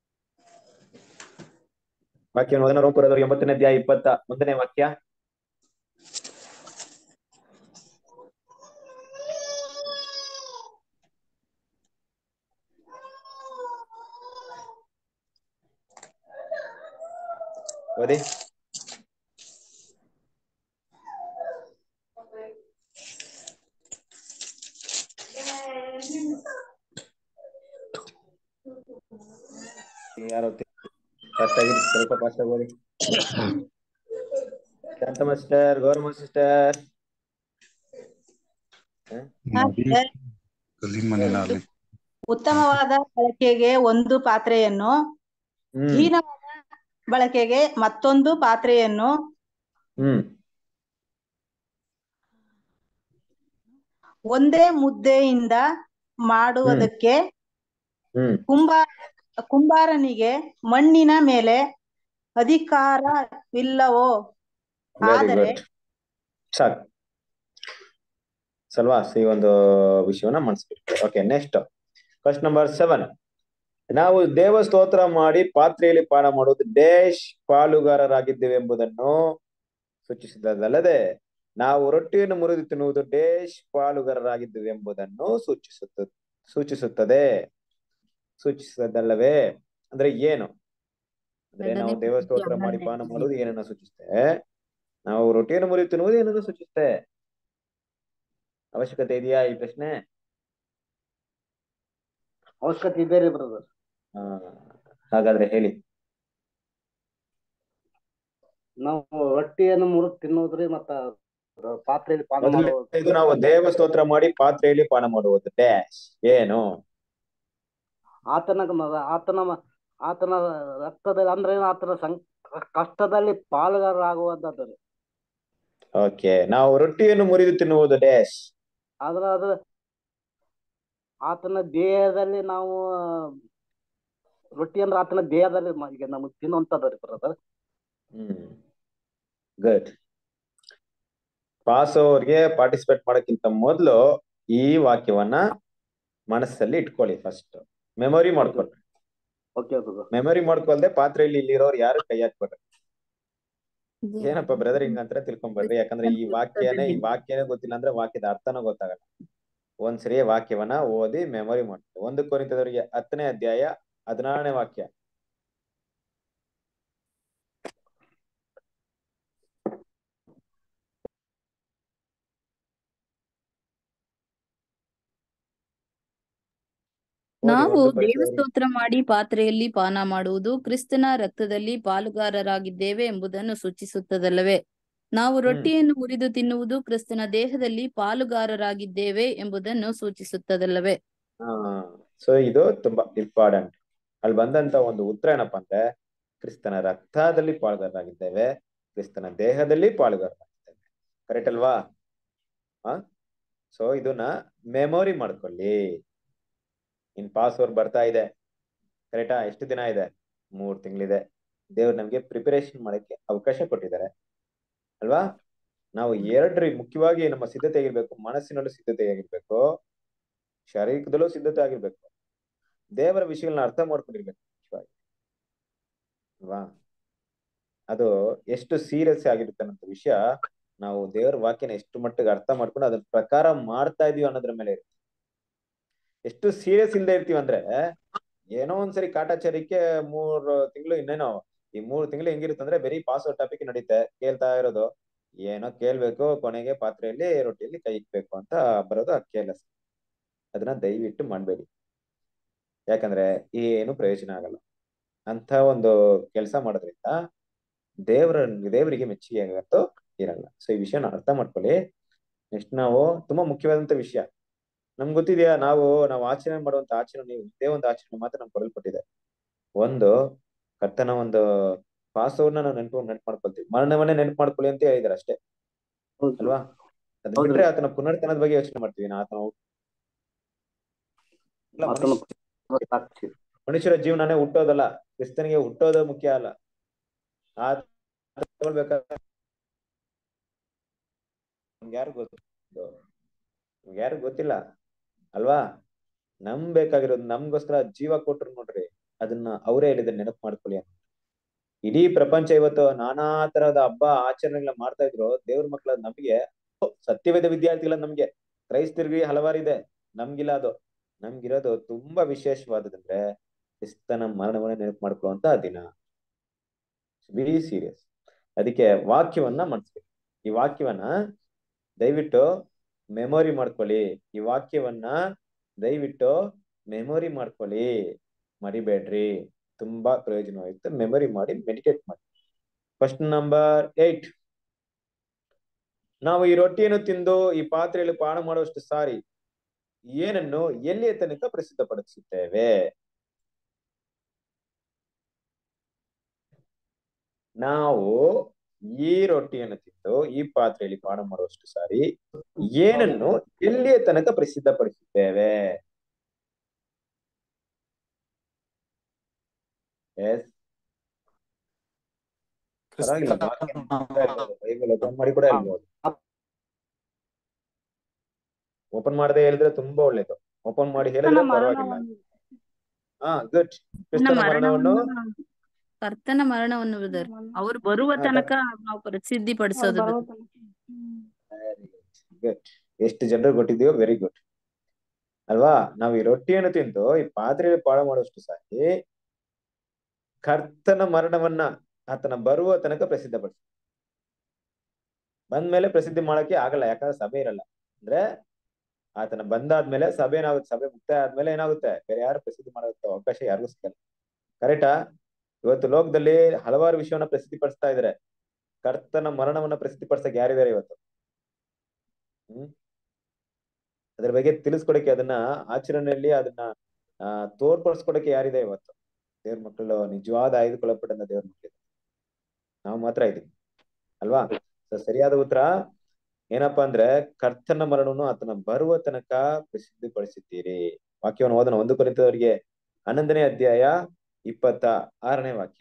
ವಾಕ್ಯ ಮೊದಲ ರೋಮಪುರದವರು ಎಂಬತ್ತನೇ ಅಧ್ಯಾಯ ಇಪ್ಪತ್ತ ಒಂದನೇ ವಾಕ್ಯ ಓದಿ ಯಾರು ಫಾಸ್ಟ್ ಆಗಿ ಸ್ವಲ್ಪ ಫಾಸ್ಟ್ ಆಗಿ ಓದಿ ಶಾಂತಮ್ಮ ಸಿಸ್ಟರ್ ಗೌರಮ್ಮ ಸಿಸ್ಟರ್ ಉತ್ತಮವಾದ ಬಳಕೆಗೆ ಒಂದು ಪಾತ್ರೆಯನ್ನು ಹ್ಮ್ ಹೀನವಾದ ಬಳಕೆಗೆ ಮತ್ತೊಂದು ಪಾತ್ರೆಯನ್ನು ಹ್ಮ್ ಒಂದೇ ಮುದ್ದೆಯಿಂದ ಮಾಡುವುದಕ್ಕೆ ಹ್ಮ್ ಕುಂಬಾರ ಕುಂಬಾರನಿಗೆ ಮಣ್ಣಿನ ಮೇಲೆ ಅಧಿಕಾರವಿಲ್ಲವೋ ವೆರಿ ಆದರೆ ಗುಡ್ ಸಾಕು ಸಲ್ವಾ ಈ ಒಂದು ವಿಷಯವನ್ನ ಮನಸ್ಬಿಟ್ಟು okay next question number seven ನಾವು ದೇವ ಸ್ತೋತ್ರ ಮಾಡಿ ಪಾತ್ರೆಯಲ್ಲಿ ಪಾನ ಮಾಡುವುದು ಡೇಶ್ ಪಾಲುಗಾರರಾಗಿದ್ದೇವೆ ಎಂಬುದನ್ನು ಸೂಚಿಸುತ್ತದಲ್ಲದೆ ನಾವು ರೊಟ್ಟಿಯನ್ನು ಮುರಿದು ತಿನ್ನುವುದು ಡೇಶ್ ಪಾಲುಗಾರರಾಗಿದ್ದೇವೆ ಎಂಬುದನ್ನು ಸೂಚಿಸುತ್ತ ಸೂಚಿಸುತ್ತದೆ ಸೂಚಿಸುತ್ತದಲ್ಲವೇ ಅಂದ್ರೆ ಏನು ಅಂದ್ರೆ ನಾವು ಎರಡನೇ ದೇವ ಸ್ತೋತ್ರ ಪದ್ಯ ಮಾಡಿ ಪಾನ ಹನ್ನೊಂದನೇ ಮಾಡುವುದು ಏನನ್ನ ಸೂಚಿಸುತ್ತೆ ನಾವು ರೊಟ್ಟಿಯನ್ನು ಮುರಿದು ತಿನ್ನುವುದು ಏನನ್ನು ಸೂಚಿಸುತ್ತೆ ಅವಶ್ಯಕತೆ ಇದೆಯಾ ಈ ಪ್ರಶ್ನೆ ಅವಶ್ಯಕತೆ ಇದೆ ರೀ ಬ್ರದರ್ ಆ, ಹಾಗಾದ್ರೆ ಹೇಳಿ ನಾವು ರೊಟ್ಟಿಯನ್ನು ಮುರಿದು ತಿನ್ನೋದ್ರಿ ಮತ್ತ ಪಾತ್ರೆಯಲ್ಲಿ ಪಾನ ಮೊದಲನೇ ಮಾಡೋದು ಇದು ನಾವು ದೇವ ಸ್ತೋತ್ರ ಮಾಡಿ ಪಾತ್ರೆಯಲ್ಲಿ ಪಾನ ಮಾಡುವುದು ಡ್ಯಾಶ್ ಏನು ಆತನ ಮ- ಆತನ ಮ- ಆತನ ರಕ್ತದಲ್ಲಿ ಅಂದ್ರೆ ಏನು ಆತನ ಸಂ ಕಷ್ಟದಲ್ಲಿ ಪಾಲುಗಾರರಾಗುವಂತದ್ದು ರೀ ಓಕೆ ನಾವು ರೊಟ್ಟಿಯನ್ನು ಮುರಿದು ತಿನ್ನುವುದು ಡ್ಯಾಶ್ ಆದ್ರ ಅದು ಆತನ ದೇಹದಲ್ಲಿ ನಾವು ರೊಟ್ಟಿ ಅಂದ್ರೆ ಆತನ ದೇಹದಲ್ಲಿ ಮ- ಈಗ ನಮಗೆ ತಿನ್ನುವಂತದ್ದು ರೀ ಬ್ರದರ್ ಹ್ಮ್ ಗುಡ್ ಪಾಸ್ ಓವರ್ಗೆ ಪಾರ್ಟಿಸಿಪೇಟ್ ಮಾಡೋಕ್ಕಿಂತ ಮೊದಲು ಈ ವಾಕ್ಯವನ್ನ ಮನಸ್ಸಲ್ಲಿ ಇಟ್ಕೊಳ್ಳಿ ಫಸ್ಟ್ ಮೆಮೊರಿ ಮಾಡ್ಕೊಳ್ರಿ ಓಕೆ ಬ್ರದರ್ ಮೆಮೊರಿ ಮಾಡ್ಕೊಳ್ದೆ ಪಾತ್ರೆಯಲ್ಲಿ ಇಲ್ಲಿರೋರು ಯಾರು ಕೈ ಹಾಕ್ಬೇಡ್ರಿ ಏನಪ್ಪ ಬ್ರದರ್ ಹಿಂಗ ಅಂತ ತಿಳ್ಕೊಂಬೇಡ್ರಿ ಯಾಕಂದ್ರೆ ಈ ವಾಕ್ಯನೇ ಈ ವಾಕ್ಯನೇ ಗೊತ್ತಿಲ್ಲ ಅಂದ್ರೆ ವಾಕ್ಯದ ಅರ್ಥನೂ ಗೊತ್ತಾಗಲ್ಲ ಒಂದ್ಸರಿ ವಾಕ್ಯವನ್ನ ಓದಿ ಮೆಮೊರಿ ಮಾಡ್ತಾರೆ ಒಂದು ಕೊರಿತದವರಿಗೆ ಹತ್ತನೇ ಅಧ್ಯಾಯ ಹದಿನಾರನೇ ವಾಕ್ಯ ಓದಿ ನಾವು ಒಂದು ಕೊರಿಂಥದವರಿಗೆ ದೇವಸ್ತೋತ್ರ ಮಾಡಿ ಪಾತ್ರೆಯಲ್ಲಿ ಪಾನ ಮಾಡುವುದು ಕ್ರಿಸ್ತನ ರಕ್ತದಲ್ಲಿ ಪಾಲುಗಾರರಾಗಿದ್ದೇವೆ ಎಂಬುದನ್ನು ಸೂಚಿಸುತ್ತದಲ್ಲವೇ ನಾವು ಹ್ಮ್ ರೊಟ್ಟಿಯನ್ನು ಮುರಿದು ತಿನ್ನುವುದು ಕ್ರಿಸ್ತನ ದೇಹದಲ್ಲಿ ಪಾಲುಗಾರರಾಗಿದ್ದೇವೆ ಎಂಬುದನ್ನು ಸೂಚಿಸುತ್ತದಲ್ಲವೇ ಹಾ ಸೊ ಇದು ತುಂಬಾ ಇಂಪಾರ್ಟೆಂಟ್ ಅಲ್ಲಿ ಬಂದಂತ ಒಂದು ಉತ್ತರ ಏನಪ್ಪಾ ಅಂದ್ರೆ ಕ್ರಿಸ್ತನ ರಕ್ತದಲ್ಲಿ ಪಾಲುಗಾರರಾಗಿದ್ದೇವೆ ಕ್ರಿಸ್ತನ ದೇಹದಲ್ಲಿ ಪಾಲುಗಾರರಾಗಿದ್ದೇವೆ ಕರೆಕ್ಟ್ ಅಲ್ವಾ ಹಾ ಸೊ ಇದನ್ನ ಮೆಮೊರಿ ಮಾಡ್ಕೊಳ್ಳಿ ಇನ್ ಪಾಸ್ವರ್ಡ್ ಬರ್ತಾ ಇದೆ ಕರೆಕ್ಟಾ ಎಷ್ಟು ದಿನ ಇದೆ ಮೂರ್ ತಿಂಗಳಿದೆ ದೇವ್ರು ನಮ್ಗೆ ಪ್ರಿಪರೇಷನ್ ಮಾಡಕ್ಕೆ ಅವಕಾಶ ಕೊಟ್ಟಿದ್ದಾರೆ ಅಲ್ವಾ ನಾವು ಎರಡ್ರಿ ಮುಖ್ಯವಾಗಿ ನಮ್ಮ ಸಿದ್ಧತೆ ಆಗಿರ್ಬೇಕು ಮನಸ್ಸಿನಲ್ಲೂ ಸಿದ್ಧತೆ ಆಗಿರ್ಬೇಕು ಶಾರೀರಿಕದಲ್ಲೂ ಸಿದ್ಧತೆ ಆಗಿರ್ಬೇಕು ದೇವರ ವಿಷಯಗಳನ್ನ ಅರ್ಥ ಮಾಡ್ಕೊಂಡಿರ್ಬೇಕು ಮುಖ್ಯವಾಗಿ ಅಲ್ವಾ ಅದು ಎಷ್ಟು ಸೀರಿಯಸ್ ಆಗಿರುತ್ತೆ ಅನ್ನೋ ವಿಷಯ ನಾವು ದೇವರ ವಾಕ್ಯನ ಎಷ್ಟು ಮಟ್ಟಿಗೆ ಅರ್ಥ ಮಾಡ್ಕೊಂಡು ಅದ್ರ ಪ್ರಕಾರ ಮಾಡ್ತಾ ಇದೀವಿ ಅನ್ನೋದ್ರ ಮೇಲೆ ಇರುತ್ತೆ ಎಷ್ಟು ಸೀರಿಯಸ್ ಇಲ್ದೇ ಇರ್ತೀವಿ ಅಂದ್ರೆ ಏನೋ ಒಂದ್ಸರಿ ಕಾಟಾಚಾರಕ್ಕೆ ಮೂರ್ ತಿಂಗಳು ಇನ್ನೇನೋ ಈ ಮೂರ್ ತಿಂಗಳು ಹೆಂಗಿರುತ್ತೆ ಅಂದ್ರೆ ಬರೀ ಪಾಸ್ವರ್ಡ್ ಟಾಪಿಕ್ ನಡೀತೆ ಕೇಳ್ತಾ ಇರೋದು ಏನೋ ಕೇಳ್ಬೇಕು ಕೊನೆಗೆ ಪಾತ್ರೆಯಲ್ಲಿ ರೊಟ್ಟಿಯಲ್ಲಿ ಕೈ ಇಕ್ಬೇಕು ಅಂತ ಬರೋದು ಕೇರ್ಲೆಸ್ ಅದನ್ನ ದಯವಿಟ್ಟು ಮಾಡ್ಬೇಡಿ ಯಾಕಂದ್ರೆ ಏನು ಪ್ರಯೋಜನ ಆಗಲ್ಲ ಅಂತ ಒಂದು ಕೆಲಸ ಮಾಡೋದ್ರಿಂದ ದೇವರ ದೇವರಿಗೆ ಮೆಚ್ಚುಗೆ ಆಗತ್ತೋ ಇರಲ್ಲ ಸೊ ಈ ವಿಷಯನ ಅರ್ಥ ಮಾಡ್ಕೊಳ್ಳಿ ನೆಕ್ಸ್ಟ್ ನಾವು ತುಂಬಾ ಮುಖ್ಯವಾದಂತ ವಿಷಯ ನಮ್ಗೆ ಗೊತ್ತಿದೆಯಾ ನಾವು ನಾವು ಆಚರಣೆ ಮಾಡುವಂತ ಆಚರಣೆ ಒಂದೇ ಒಂದು ಆಚರಣೆ ಮಾತ್ರ ನಮ್ಗೆ ಕೊಡಲ್ಪಟ್ಟಿದೆ ಒಂದು ಕರ್ತನ ಒಂದು ಪಾಸವನ್ನ ನಾವು ನೆನಪು ನೆನಪು ಮಾಡ್ಕೊಳ್ತೀವಿ ಮರಣವನ್ನೇ ನೆನಪು ಮಾಡ್ಕೊಳ್ಳಿ ಅಂತ ಹೇಳಿದಾರೆ ಅಷ್ಟೇ ಹೌದು ಅಲ್ವಾ ಅದ್ ಹೌದ್ರಿ. ಬಿಟ್ರೆ ಆತನ ಪುನರ್ತನದ ಬಗ್ಗೆ ಯೋಚನೆ ಮಾಡ್ತೀವಿ ನಾ ಆತನ ಇಲ್ಲ, ಆತನ ಮನುಷ್ಯ- ಸಾಕ್ಷಿ ಮನುಷ್ಯರ ಜೀವನನೇ ಹುಟ್ಟೋದಲ್ಲ ಕ್ರಿಸ್ತನಿಗೆ ಹುಟ್ಟೋದು ಮುಖ್ಯ ಅಲ್ಲ ಆ ತಗೊಳ್ಬೇಕಾದ್ರೆ ಯಾರು ಗೊತ್ತು ಯಾರು ಗೊತ್ತಿಲ್ಲ ಅಲ್ವಾ ನಮ್ ಬೇಕಾಗಿರೋದು ನಮ್ಗೋಸ್ಕರ ಜೀವ ಕೊಟ್ರು ನೋಡ್ರಿ ಅದನ್ನ ಅವರೇ ಹೇಳಿದ್ರೆ ನೆನಪು ಮಾಡ್ಕೊಳ್ಳಿ ಅಂತ ಇಡೀ ಪ್ರಪಂಚ ಇವತ್ತು ನಾನಾ ತರಹದ ಹಬ್ಬ ಆಚರಣೆಗಳನ್ನ ಮಾಡ್ತಾ ಇದ್ರು ದೇವ್ರ ಮಕ್ಕಳ ನಮ್ಗೆ ಸತ್ಯವೇದ ವಿದ್ಯಾರ್ಥಿಗಳ ನಮ್ಗೆ ಕ್ರೈಸ್ತರಿಗೆ ಹಲವಾರಿದೆ ನಮ್ಗಿಲ್ಲ ಅದು ನಮ್ಗಿರೋದು ತುಂಬಾ ವಿಶೇಷವಾದದಂದ್ರೆ ಕ್ರಿಸ್ತನ ಮರಣವನ್ನ ನೆನಪು ಮಾಡ್ಕೊಳ್ಳುವಂತ ದಿನ ವೆರಿ ಸೀರಿಯಸ್ ಅದಕ್ಕೆ ವಾಕ್ಯವನ್ನ ಮನ್ಸ್ಬೇಕು ಈ ವಾಕ್ಯವನ್ನ ದಯವಿಟ್ಟು ಮೆಮೊರಿ ಮಾಡ್ಕೊಳ್ಳಿ ಈ ವಾಕ್ಯವನ್ನ ದಯವಿಟ್ಟು ಮೆಮೊರಿ ಮಾಡ್ಕೊಳ್ಳಿ ಮರಿಬೇಡ್ರಿ ತುಂಬಾ ಪ್ರಯೋಜನವಾಗುತ್ತೆ ಮೆಮರಿ ಮಾಡಿ ಮೆಡಿಟೇಟ್ ಮಾಡಿ ಕ್ವಶನ್ ನಂಬರ್ ಏಟ್ ನಾವು ಈ ರೊಟ್ಟಿಯನ್ನು ತಿಂದು ಈ ಪಾತ್ರೆಯಲ್ಲಿ ಪಾನ ಮಾಡುವಷ್ಟು ಸಾರಿ ಏನನ್ನು ಎಲ್ಲಿಯ ತನಕ ಪ್ರಸಿದ್ಧಪಡಿಸುತ್ತೇವೆ ನಾವು ಈ ರೊಟ್ಟಿಯನ್ನು ತಿಂದು ಈ ಪಾತ್ರೆಯಲ್ಲಿ ಪಾನ ಮಾಡುವಷ್ಟು ಸಾರಿ ಏನನ್ನು ಎಲ್ಲಿಯ ತನಕ ಪ್ರಸಿದ್ಧಪಡಿಸುತ್ತೇವೆ ಎಸ್ ಪರವಾಗಿಲ್ಲ ಬೈಬಲ್ ಓಪನ್ ಮಾಡಿ ಕೂಡ ಹೇಳ್ಬೋದು ಓಪನ್ ಮಾಡದೆ ಹೇಳಿದ್ರೆ ತುಂಬಾ ಒಳ್ಳೇದು ಓಪನ್ ಮಾಡಿ ಹೇಳಿದ್ರೆ ಪರವಾಗಿಲ್ಲ ಹಾ ಗುಡ್ ಕ್ರಿಸ್ತನ ಮರಣವನ್ನು ಮರಣವನ್ನು ಕರ್ತನ ಮರಣವನ್ನು ಬ್ರದರ್ ಅವ್ರು ಬರುವ ತನಕ ನಾವು ಪ್ರಸಿದ್ಧಿ ಪಡಿಸೋದು brother. ಗುಡ್ ಎಷ್ಟು ಜನರು ಕೊಟ್ಟಿದೀವೋ ವೆರಿ ಗುಡ್ ಅಲ್ವಾ ನಾವು ಈ ರೊಟ್ಟಿಯನ್ನು ತಿಂದು ಈ ಪಾತ್ರೆಯಲ್ಲಿ ಪಾಳ ಮಾಡುವಷ್ಟು ಸಾರಿ ಕರ್ತನ ಮರಣವನ್ನ ಆತನ ಬರುವ ತನಕ ಪ್ರಸಿದ್ಧಪಡಿಸಿ ಬಂದ್ಮೇಲೆ ಪ್ರಸಿದ್ಧಿ ಮಾಡಕ್ಕೆ ಆಗಲ್ಲ ಯಾಕಂದ್ರೆ ಸಭೆ ಇರಲ್ಲ ಅಂದ್ರೆ ಆತನ ಬಂದಾದ್ಮೇಲೆ ಸಭೆ ಏನಾಗುತ್ತೆ ಸಭೆ ಮುಕ್ತಾಯ ಆದ್ಮೇಲೆ ಏನಾಗುತ್ತೆ ಬೇರೆ ಯಾರು ಪ್ರಸಿದ್ಧಿ ಮಾಡೋಕ್ಕೆ ಅವಕಾಶ ಯಾರಿಗೂ ಸಿಗಲ್ಲ ಕರೆಕ್ಟಾ ಇವತ್ತು ಲೋಕದಲ್ಲಿ ಹಲವಾರು ವಿಷಯವನ್ನ ಪ್ರಸಿದ್ಧಿ ಪಡಿಸ್ತಾ ಇದಾರೆ ಕರ್ತನ ಮರಣವನ್ನ ಪ್ರಸಿದ್ಧಿ ಪಡಿಸಕ್ ಯಾರಿದ್ದಾರೆ ಇವತ್ತು ಹ್ಮ್ ಅದ್ರ ಬಗ್ಗೆ ತಿಳಿಸ್ಕೊಡಕ್ಕೆ ಅದನ್ನ ಆಚರಣೆಯಲ್ಲಿ ಅದನ್ನ ಆ ತೋರ್ಪಡಿಸ್ಕೊಡಕ್ಕೆ ಯಾರಿದೆ ಇವತ್ತು ದೇವ್ರ ಮಕ್ಕಳು ನಿಜವಾದ ಆಯ್ದುಕೊಳ್ಳಲ್ಪಟ್ಟಂತ ದೇವ್ರ ಮಕ್ಕಳು ನಾವು ಮಾತ್ರ ಇದೀವಿ ಅಲ್ವಾ ಸೊ ಸರಿಯಾದ ಉತ್ತರ ಏನಪ್ಪಾ ಅಂದ್ರೆ ಕರ್ತನ ಮರಣವನ್ನು ಆತನ ಬರುವ ತನಕ ಪ್ರಸಿದ್ಧಿ ಪಡಿಸಿದ್ದೀರಿ ವಾಕ್ಯವನ್ನು ಓದೋಣ ಒಂದು ಕುರಿತವರಿಗೆ ಹನ್ನೊಂದನೇ ಅಧ್ಯಾಯ ಇಪ್ಪತ್ತ ಆರನೇ ವಾಕ್ಯ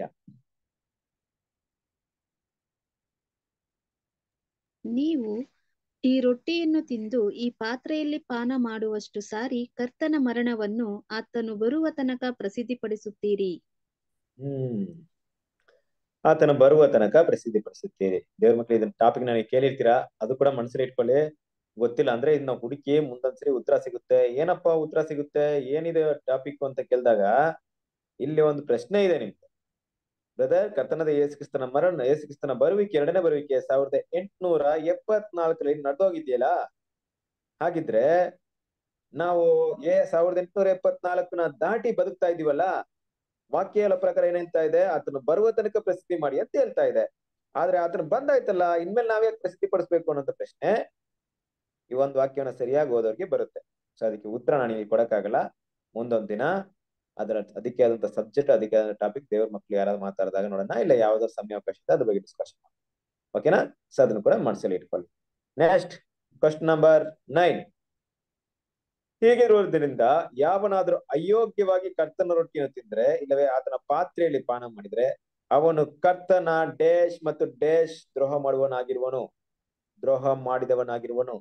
ನೀವು ಈ ರೊಟ್ಟಿಯನ್ನು ತಿಂದು ಈ ಪಾತ್ರೆಯಲ್ಲಿ ಪಾನ ಮಾಡುವಷ್ಟು ಸಾರಿ ಕರ್ತನ ಮರಣವನ್ನು ಆತನು ಬರುವ ತನಕ ಪ್ರಸಿದ್ಧಿಪಡಿಸುತ್ತೀರಿ ಹ್ಮ್ ಆತನ ಬರುವ ತನಕ ಪ್ರಸಿದ್ಧಿ ಪಡಿಸುತ್ತೀರಿ ದೇವ್ರ ಮಕ್ಳು ಇದನ್ನ ಟಾಪಿಕ್ ನನಗೆ ಕೇಳಿರ್ತೀರಾ ಅದು ಕೂಡ ಮನಸ್ಸಲ್ಲಿ ಇಟ್ಕೊಳ್ಳಿ ಗೊತ್ತಿಲ್ಲ ಅಂದ್ರೆ ಇದನ್ನ ಹುಡುಕಿ ಮುಂದೊಂದ್ಸರಿ ಉತ್ತರ ಸಿಗುತ್ತೆ ಏನಪ್ಪಾ ಉತ್ತರ ಸಿಗುತ್ತೆ ಏನಿದೆ ಟಾಪಿಕ್ ಅಂತ ಕೇಳಿದಾಗ ಇಲ್ಲಿ ಒಂದು ಪ್ರಶ್ನೆ ಇದೆ ನಿಮ್ಗೆ ಬ್ರದರ್ ಕರ್ತನದ ಯೇಸುಕ್ರಿಸ್ತನ ಮರಣ ಯೇಸುಕ್ರಿಸ್ತನ ಬರುವಿಕೆ ಎರಡನೇ ಬರುವಿಕೆ ಸಾವಿರದ ಎಂಟುನೂರ ಎಪ್ಪತ್ನಾಲ್ಕರಲ್ಲಿ ನಡೆದೋಗಿದೆಯಲ್ಲ ಹಾಗಿದ್ರೆ ನಾವು ಏ ಸಾವಿರದ ಎಂಟುನೂರ ಎಪ್ಪತ್ನಾಲ್ಕನ ದಾಟಿ ಬದುಕ್ತಾ ಇದೀವಲ್ಲ ವಾಕ್ಯ ಹೇಳೋ ಪ್ರಕಾರ ಏನಂತ ಇದೆ ಆತನು ಬರುವ ತನಕ ಪ್ರಸಿದ್ಧಿ ಮಾಡಿ ಅಂತ ಹೇಳ್ತಾ ಇದೆ ಆದ್ರೆ ಆತನು ಬಂದಾಯ್ತಲ್ಲ ಇನ್ಮೇಲೆ ನಾವೇ ಪ್ರಸಿದ್ಧಿ ಪಡಿಸ್ಬೇಕು ಅನ್ನೋ ಪ್ರಶ್ನೆ ಈ ಒಂದು ವಾಕ್ಯವನ್ನ ಸರಿಯಾಗಿ ಓದೋರ್ಗೆ ಬರುತ್ತೆ ಸೊ ಅದಕ್ಕೆ ಉತ್ತರ ನಾನು ಇಲ್ಲಿ ಕೊಡಕ್ಕಾಗಲ್ಲ ಮುಂದೊಂದ್ ದಿನ ಅದರ ಅದಕ್ಕೆ ಆದಂತ ಸಬ್ಜೆಕ್ಟ್ ಅದಕ್ಕೆ ಆದ ಟಾಪಿಕ್ ದೇವ್ರ ಮಕ್ಳು ಯಾರಾದ್ರು ಮಾತಾಡಿದಾಗ ನೋಡೋಣ ಇಲ್ಲ ಯಾವ್ದಾದ್ರು ಸಮಯಾವಕಾಶ ಇದೆ ಅದ್ರ ಬಗ್ಗೆ ಡಿಸ್ಕಷನ್ ಓಕೆನಾ ಸೊ ಅದನ್ನು ಕೂಡ ಮನಸ್ಸಲ್ಲಿ ಇಟ್ಕೊಳ್ಳಿ ನೆಕ್ಸ್ಟ್ ಕ್ವಶನ್ ನಂಬರ್ ನೈನ್ ಹೀಗಿರುವುದರಿಂದ ಯಾವನಾದ್ರೂ ಅಯೋಗ್ಯವಾಗಿ ಕರ್ತನ ರೊಟ್ಟಿಯನ್ನು ತಿಂದ್ರೆ ಇಲ್ಲವೇ ಆತನ ಪಾತ್ರೆಯಲ್ಲಿ ಪಾನ ಮಾಡಿದ್ರೆ ಅವನು ಕರ್ತನ ಡೇಶ್ ಮತ್ತು ಡೇಶ್ ದ್ರೋಹ ಮಾಡುವನಾಗಿರುವನು ದ್ರೋಹ ಮಾಡಿದವನಾಗಿರುವನು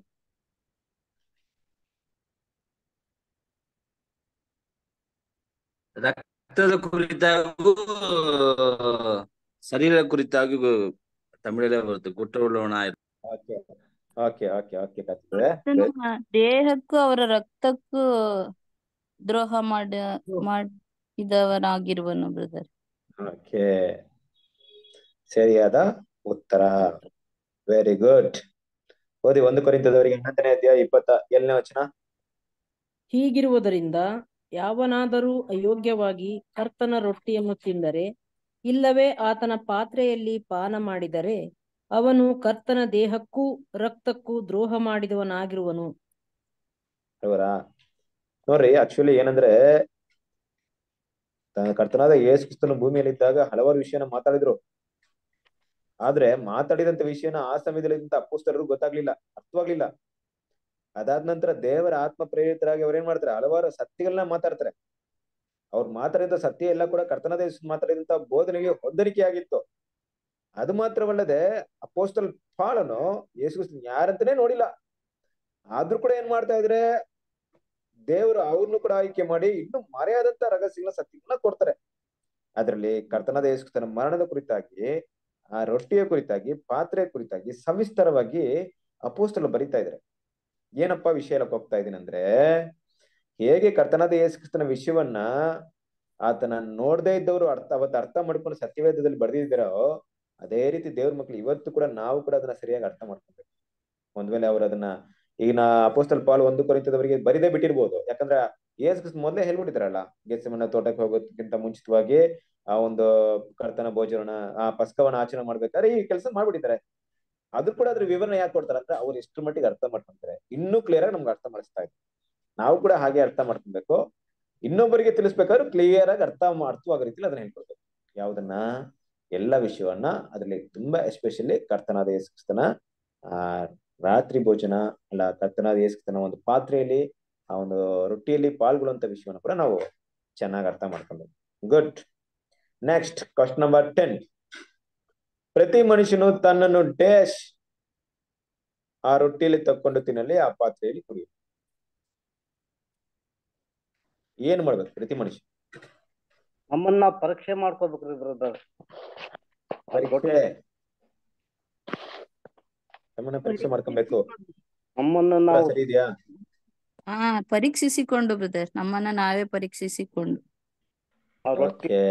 ರಕ್ತದ ಕುರಿತಾಗೂ ಶರೀರದ ಕುರಿತಾಗೂ ತಮಿಳಲ್ಲೇ ಬರುತ್ತೆ ಗುಟ್ಟವುಳ್ಳವನ ಓಕೆ ಓಕೆ ಓಕೆ ಓಕೆ ಕರ್ತವ್ರೆ ಕರ್ತನ ದೇಹಕ್ಕೂ ಅವರ ರಕ್ತಕ್ಕೂ ದ್ರೋಹ ಮಾಡ ಮಾಡಿದವನಾಗಿರುವನು ಬ್ರದರ್ ಓಕೆ ಸರಿಯಾದ ಉತ್ತರ ವೆರಿ ಗುಡ್ ಓದಿ ಒಂದು ಕೊರಿಂತದವರಿಗೆ ಹನ್ನೊಂದನೇ ಅಧ್ಯಾಯ ಇಪ್ಪತ್ತ ಏಳನೇ ವಚನ ಹೀಗಿರುವುದರಿಂದ ಯಾವನಾದರೂ ಅಯೋಗ್ಯವಾಗಿ ಕರ್ತನ ರೊಟ್ಟಿಯನ್ನು ತಿಂದರೆ ಇಲ್ಲವೇ ಆತನ ಪಾತ್ರೆಯಲ್ಲಿ ಪಾನ ಮಾಡಿದರೆ ಅವನು ಕರ್ತನ ದೇಹಕ್ಕೂ ರಕ್ತಕ್ಕೂ ದ್ರೋಹ ಮಾಡಿದವನಾಗಿರುವನು ಅವರಾ ನೋಡ್ರಿ ಆಕ್ಚುಲಿ ಏನಂದ್ರೆ ತ- ಕರ್ತನಾದ ಯೇಸು ಕ್ರಿಸ್ತನು ಭೂಮಿಯಲ್ಲಿದ್ದಾಗ ಹಲವಾರು ವಿಷಯನ ಮಾತಾಡಿದ್ರು ಆದ್ರೆ ಮಾತಾಡಿದಂತ ವಿಷಯನ ಆ ಸಮಯದಲ್ಲಿ ಅಪ್ಪುಸ್ತರರು ಗೊತ್ತಾಗ್ಲಿಲ್ಲ ಅರ್ಥವಾಗ್ಲಿಲ್ಲ ಅದಾದ ನಂತರ ದೇವರ ಆತ್ಮ ಪ್ರೇರಿತರಾಗಿ ಅವ್ರೇನ್ ಮಾಡ್ತಾರೆ ಹಲವಾರು ಸತ್ಯಗಳನ್ನ ಮಾತಾಡ್ತಾರೆ ಅವ್ರು ಮಾತಾಡಿದ ಸತ್ಯ ಎಲ್ಲ ಕೂಡ ಕರ್ತನಾದ ಯೇಸು ಮಾತಾಡಿದಂತ ಬೋಧನೆಗೆ ಹೊಂದಾಣಿಕೆ ಆಗಿತ್ತು ಅದು ಮಾತ್ರವಲ್ಲದೆ ಅಪೋಸ್ತಲ್ ಪಾಳನು ಯೇಸು ಕ್ರಿಸ್ತನ್ ಯಾರಂತಾನೆ ನೋಡಿಲ್ಲ ಆದ್ರೂ ಕೂಡ ಏನ್ ಮಾಡ್ತಾ ಇದ್ರೆ ದೇವರು ಅವ್ರನ್ನು ಕೂಡ ಆಯ್ಕೆ ಮಾಡಿ ಇನ್ನು ಮರೆಯಾದಂತ ರಹಸ್ಯಗಳ ಸತ್ಯಗಳನ್ನ ಕೊಡ್ತಾರೆ ಅದರಲ್ಲಿ ಕರ್ತನಾದ ಯೇಸು ಕ್ರಿಸ್ತನ ಮರಣದ ಕುರಿತಾಗಿ ಆ ರೊಟ್ಟಿಯ ಕುರಿತಾಗಿ ಪಾತ್ರೆಯ ಕುರಿತಾಗಿ ಸವಿಸ್ತರವಾಗಿ ಅಪೋಸ್ತಲು ಬರಿತಾ ಇದ್ದಾರೆ ಏನಪ್ಪಾ ವಿಷಯ ಹೇಳಕ್ ಹೋಗ್ತಾ ಇದೀನಿ ಅಂದ್ರೆ ಹೇಗೆ ಕರ್ತನಾದ ಯೇಸು ಕ್ರಿಸ್ತನ ವಿಷಯವನ್ನ ಆತನ ನೋಡದೇ ಇದ್ದವರು ಅರ್ಥ ಅವತ್ತು ಅರ್ಥ ಮಾಡ್ಕೊಂಡು ಸತ್ಯವೇದದಲ್ಲಿ ಬರ್ದಿದ್ದಾರೋ ಅದೇ ರೀತಿ ದೇವ್ರ ಮಕ್ಳು ಇವತ್ತು ಕೂಡ ನಾವು ಕೂಡ ಅದನ್ನ ಸರಿಯಾಗಿ ಅರ್ಥ ಮಾಡ್ಕೊಬೇಕು ಒಂದ್ ವೇಳೆ ಅವ್ರು ಅದನ್ನ ಈಗ ನಾ ಅಪೋಸ್ತಲ್ ಪಾಲ್ ಒಂದು ಕೊರಿಂತದವರಿಗೆ ಬರಿದೇ ಬಿಟ್ಟಿರ್ಬೋದು ಯಾಕಂದ್ರೆ ಯೇಸು ಕ್ರಿಸ್ತ ಮೊದಲೇ ಹೇಳ್ಬಿಟ್ಟಿದ್ರಲ್ಲ ಗೆತ್ಸೆಮನೆ ತೋಟಕ್ಕೆ ಹೋಗೋದಕ್ಕಿಂತ ಮುಂಚಿತವಾಗಿ ಆ ಒಂದು ಕರ್ತನ ಭೋಜನ ಆ ಪಸ್ಕವನ್ನ ಆಚರಣೆ ಮಾಡ್ಬೇಕಾದ್ರೆ ಈ ಕೆಲಸ ಮಾಡ್ಬಿಟ್ಟಿದ್ದಾರೆ ಅದು ಕೂಡ ಅದ್ರ ವಿವರಣೆ ಯಾಕೆ ಕೊಡ್ತಾರೆ ಅಂದ್ರೆ ಅವ್ರು ಎಷ್ಟು ಮಟ್ಟಿಗೆ ಅರ್ಥ ಮಾಡ್ಕೊಂತಾರೆ ಇನ್ನೂ ಕ್ಲಿಯರ್ ಆಗಿ ನಮ್ಗೆ ಅರ್ಥ ಮಾಡಿಸ್ತಾ ಇದ್ದಾರೆ ನಾವು ಕೂಡ ಹಾಗೆ ಅರ್ಥ ಮಾಡ್ಕೊಬೇಕು ಇನ್ನೊಬ್ಬರಿಗೆ ತಿಳಿಸ್ಬೇಕಾದ್ರೆ ಕ್ಲಿಯರ್ ಆಗಿ ಅರ್ಥ ಅರ್ಥವಾಗೋ ರೀತಿಲಿ ಅದನ್ನ ಹೇಳ್ಕೊಡ್ಬೇಕು ಯಾವ್ದನ್ನ ಎಲ್ಲ ವಿಷಯವನ್ನ ಅದ್ರಲ್ಲಿ ತುಂಬಾ ಎಸ್ಪೆಷಲಿ ಕರ್ತನಾದ ಯೇಸು ಕ್ರಿಸ್ತನ ಆ ರಾತ್ರಿ ಭೋಜನ ಅಲ್ಲ ಕರ್ತನಾದ ಯೇಸು ಕ್ರಿಸ್ತನ ಒಂದು ಪಾತ್ರೆಯಲ್ಲಿ ಆ ಒಂದು ರೊಟ್ಟಿಯಲ್ಲಿ ಪಾಲ್ಗೊಳ್ಳುವಂತ ವಿಷಯವನ್ನ ಕೂಡ ನಾವು ಚೆನ್ನಾಗಿ ಅರ್ಥ ಮಾಡ್ಕೊಬೇಕು good next question number ten ಪ್ರತಿ ಮನುಷ್ಯನು ತನ್ನನ್ನು ಡ್ಯಾಶ್ ಆ ರೊಟ್ಟಿಯಲ್ಲಿ ತಕ್ಕೊಂಡು ತಿನ್ನಲಿ ಆ ಪಾತ್ರೆಯಲ್ಲಿ ಕುಡಿಯ ಏನ್ ಮಾಡ್ಬೇಕು ಪ್ರತಿ ಮನುಷ್ಯ ನಮ್ಮನ್ನ ಪರೀಕ್ಷೆ ಮಾಡ್ಕೋಬೇಕ್ರಿ ಬ್ರದರ್ ಪರೀಕ್ಷೆ ನಮ್ಮನ್ನ ಪರೀಕ್ಷೆ ಮಾಡ್ಕೊಬೇಕು ನಮ್ಮನ್ನ ಎಲ್ಲ ನಾವು ಸರಿ ಇದೆಯಾ ಹಾ ಪರೀಕ್ಷಿಸಿಕೊಂಡು ಬ್ರದರ್ ನಮ್ಮನ್ನ ನಾವೇ ಪರೀಕ್ಷಿಸಿಕೊಂಡು ಆ ರೊಟ್ಟಿ ಓಕೆ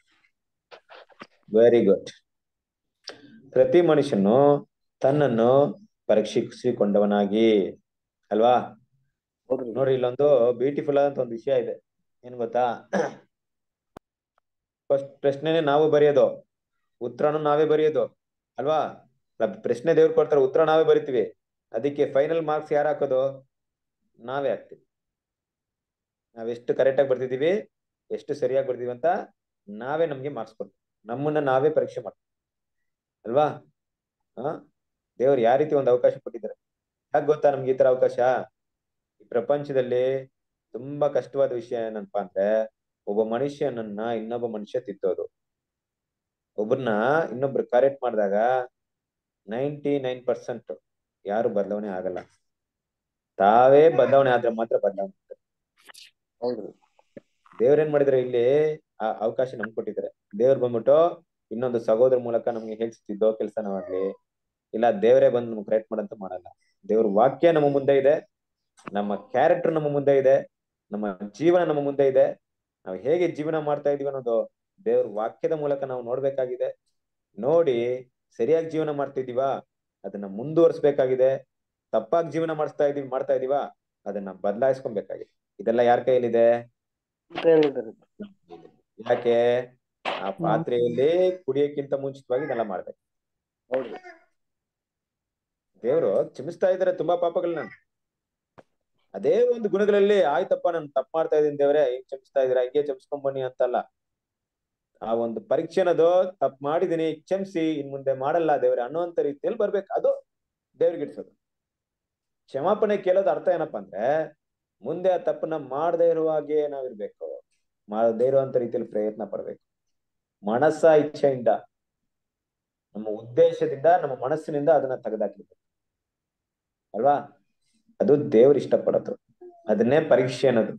ವೆರಿ ಗುಡ್ ಪ್ರತಿ ಮನುಷ್ಯನು ತನ್ನನ್ನು ಪರೀಕ್ಷಿಸಿಕೊಂಡವನಾಗಿ ಅಲ್ವಾ ಹೌದ್ರಿ ನೋಡ್ರಿ ಇಲ್ಲೊಂದು ಬ್ಯೂಟಿಫುಲ್ ಆದಂತ ಒಂದು ವಿಷಯ ಇದೆ ಏನ್ ಗೊತ್ತಾ ಫಸ್ಟ್ ಪ್ರಶ್ನೆನೆ ನಾವು ಬರೆಯೋದು ಉತ್ತರನು ನಾವೇ ಬರೆಯೋದು ಅಲ್ವಾ ಅಲ್ಲ, ಪ್ರಶ್ನೆ ದೇವ್ರು ಕೊಡ್ತಾರೆ ಉತ್ತರ ನಾವೇ ಬರಿತೀವಿ ಅದಕ್ಕೆ ಫೈನಲ್ ಮಾರ್ಕ್ಸ್ ಯಾರು ಹಾಕೋದು ನಾವೇ ಹಾಕ್ತಿವಿ ನಾವೆಷ್ಟು ಕರೆಕ್ಟ್ ಆಗಿ ಬರ್ತಿದೀವಿ ಎಷ್ಟು ಸರಿಯಾಗಿ ಬರ್ತೀವಿ ಅಂತ ನಾವೇ ನಮ್ಗೆ ಮಾರ್ಕ್ಸ್ ಕೊಡ್ತೀವಿ ನಮ್ಮನ್ನ ನಾವೇ ಪರೀಕ್ಷೆ ಮಾಡ್ತೀವಿ ಅಲ್ವಾ ಹ ದೇವ್ರು ಯಾವ ರೀತಿ ಒಂದು ಅವಕಾಶ ಕೊಟ್ಟಿದ್ದಾರೆ ಯಾಕೆ ಗೊತ್ತಾ ನಮ್ಗೆ ಈ ತರ ಅವಕಾಶ ಈ ಪ್ರಪಂಚದಲ್ಲಿ ತುಂಬಾ ಕಷ್ಟವಾದ ವಿಷಯ ಏನಪ್ಪಾ ಅಂದ್ರೆ ಒಬ್ಬ ಮನುಷ್ಯನನ್ನ ಇನ್ನೊಬ್ಬ ಮನುಷ್ಯ ತಿದ್ದೋದು ಒಬ್ಬರನ್ನ ಇನ್ನೊಬ್ರು ಕರೆಕ್ಟ್ ಮಾಡಿದಾಗ ನೈಂಟಿ ನೈನ್ ಪರ್ಸೆಂಟ್ ಯಾರು ಬದಲಾವಣೆ ಆಗಲ್ಲ ತಾವೇ ಬದಲಾವಣೆ ಆದ್ರೆ ಮಾತ್ರ ಬದಲಾವಣೆ ಆಗ್ತದೆ ಹೌದ್ರಿ ದೇವ್ರೇನ್ ಮಾಡಿದ್ರೆ ಇಲ್ಲಿ ಆ ಅವಕಾಶ ನಮ್ಗೆ ಕೊಟ್ಟಿದ್ದಾರೆ ದೇವ್ರು ಬಂದ್ಬಿಟ್ಟು ಇನ್ನೊಂದು ಸಹೋದರ ಮೂಲಕ ನಮ್ಗೆ ಹೇಳ್ತಿದ್ದೋ ಕೆಲಸನವಾಗ್ಲಿ ಇಲ್ಲ ದೇವರೇ ಬಂದು ನಮ್ಗೆ ಕರೆಕ್ಟ್ ಮಾಡಂತ ಮಾಡಲ್ಲ ದೇವ್ರ ವಾಕ್ಯ ನಮ್ಮ ಮುಂದೆ ಇದೆ ನಮ್ಮ ಕ್ಯಾರೆಕ್ಟರ್ ನಮ್ಮ ಮುಂದೆ ಇದೆ ನಮ್ಮ ಜೀವನ ನಮ್ಮ ಮುಂದೆ ಇದೆ ನಾವು ಹೇಗೆ ಜೀವನ ಮಾಡ್ತಾ ಇದೀವಿ ಅನ್ನೋದು ದೇವ್ರ ವಾಕ್ಯದ ಮೂಲಕ ನಾವು ನೋಡ್ಬೇಕಾಗಿದೆ ನೋಡಿ ಸರಿಯಾಗಿ ಜೀವನ ಮಾಡ್ತಿದೀವಾ ಅದನ್ನ ಮುಂದುವರಿಸ್ಬೇಕಾಗಿದೆ ತಪ್ಪಾಗಿ ಜೀವನ ಮಾಡಿಸ್ತಾ ಇದೀವಿ ಮಾಡ್ತಾ ಇದೀವಾ ಅದನ್ನ ಬದಲಾಯಿಸ್ಕೊಬೇಕಾಗಿದೆ ಇದೆಲ್ಲ ಯಾರ ಕೈಯಲ್ಲಿದೆ ಅಂತ ಹೇಳಿದ್ರಿ ಯಾಕೆ ಆ ಪಾತ್ರೆಯಲ್ಲಿ ಕುಡಿಯಕ್ಕಿಂತ ಮುಂಚಿತವಾಗಿ ಇದೆಲ್ಲ ಮಾಡ್ಬೇಕು ಹೌದ್ರಿ ದೇವ್ರು ಕ್ಷಮಿಸ್ತಾ ಇದಾರೆ ತುಂಬಾ ಪಾಪಗಳನ್ನ ಅದೇ ಒಂದು ಗುಣಗಳಲ್ಲಿ ಆಯ್ತಪ್ಪ ನಾನು ತಪ್ಪು ಮಾಡ್ತಾ ಇದೀನಿ ದೇವ್ರೆ ಹಿಂಗ್ ಕ್ಷಮಿಸ್ತಾ ಇದೀರಾ ಹಿಂಗೆ ಕ್ಷಮಿಸ್ಕೊಂಡ್ ಬನ್ನಿ ಅಂತಲ್ಲ ಆ ಒಂದು ಪರೀಕ್ಷೆ ಅನ್ನೋದು ತಪ್ಪು ಮಾಡಿದೀನಿ ಕ್ಷಮಿಸಿ ಇನ್ ಮುಂದೆ ಮಾಡಲ್ಲ ದೇವ್ರೆ ಅನ್ನುವಂತ ರೀತಿಯಲ್ಲಿ ಬರ್ಬೇಕು ಅದು ದೇವ್ರಿಗೆ ಇಡ್ಸೋದು ಕ್ಷಮಾಪಣೆ ಕೇಳೋದು ಅರ್ಥ ಏನಪ್ಪಾ ಅಂದ್ರೆ ಮುಂದೆ ಆ ತಪ್ಪನ್ನ ಮಾಡದೇ ಇರುವ ಹಾಗೆ ನಾವಿರ್ಬೇಕು ಮಾಡದೇ ಇರುವಂತ ರೀತಿಯಲ್ಲಿ ಪ್ರಯತ್ನ ಪಡ್ಬೇಕು ಮನಸ್ಸ ಇಚ್ಛೆಯಿಂದ ನಮ್ಮ ಉದ್ದೇಶದಿಂದ ನಮ್ಮ ಮನಸ್ಸಿನಿಂದ ಅದನ್ನ ತೆಗೆದಾಕಿರ್ಬೇಕು ಅಲ್ವಾ ಅದು ದೇವ್ರು ಇಷ್ಟಪಡೋದು ಅದನ್ನೇ ಪರೀಕ್ಷೆ ಅನ್ನೋದು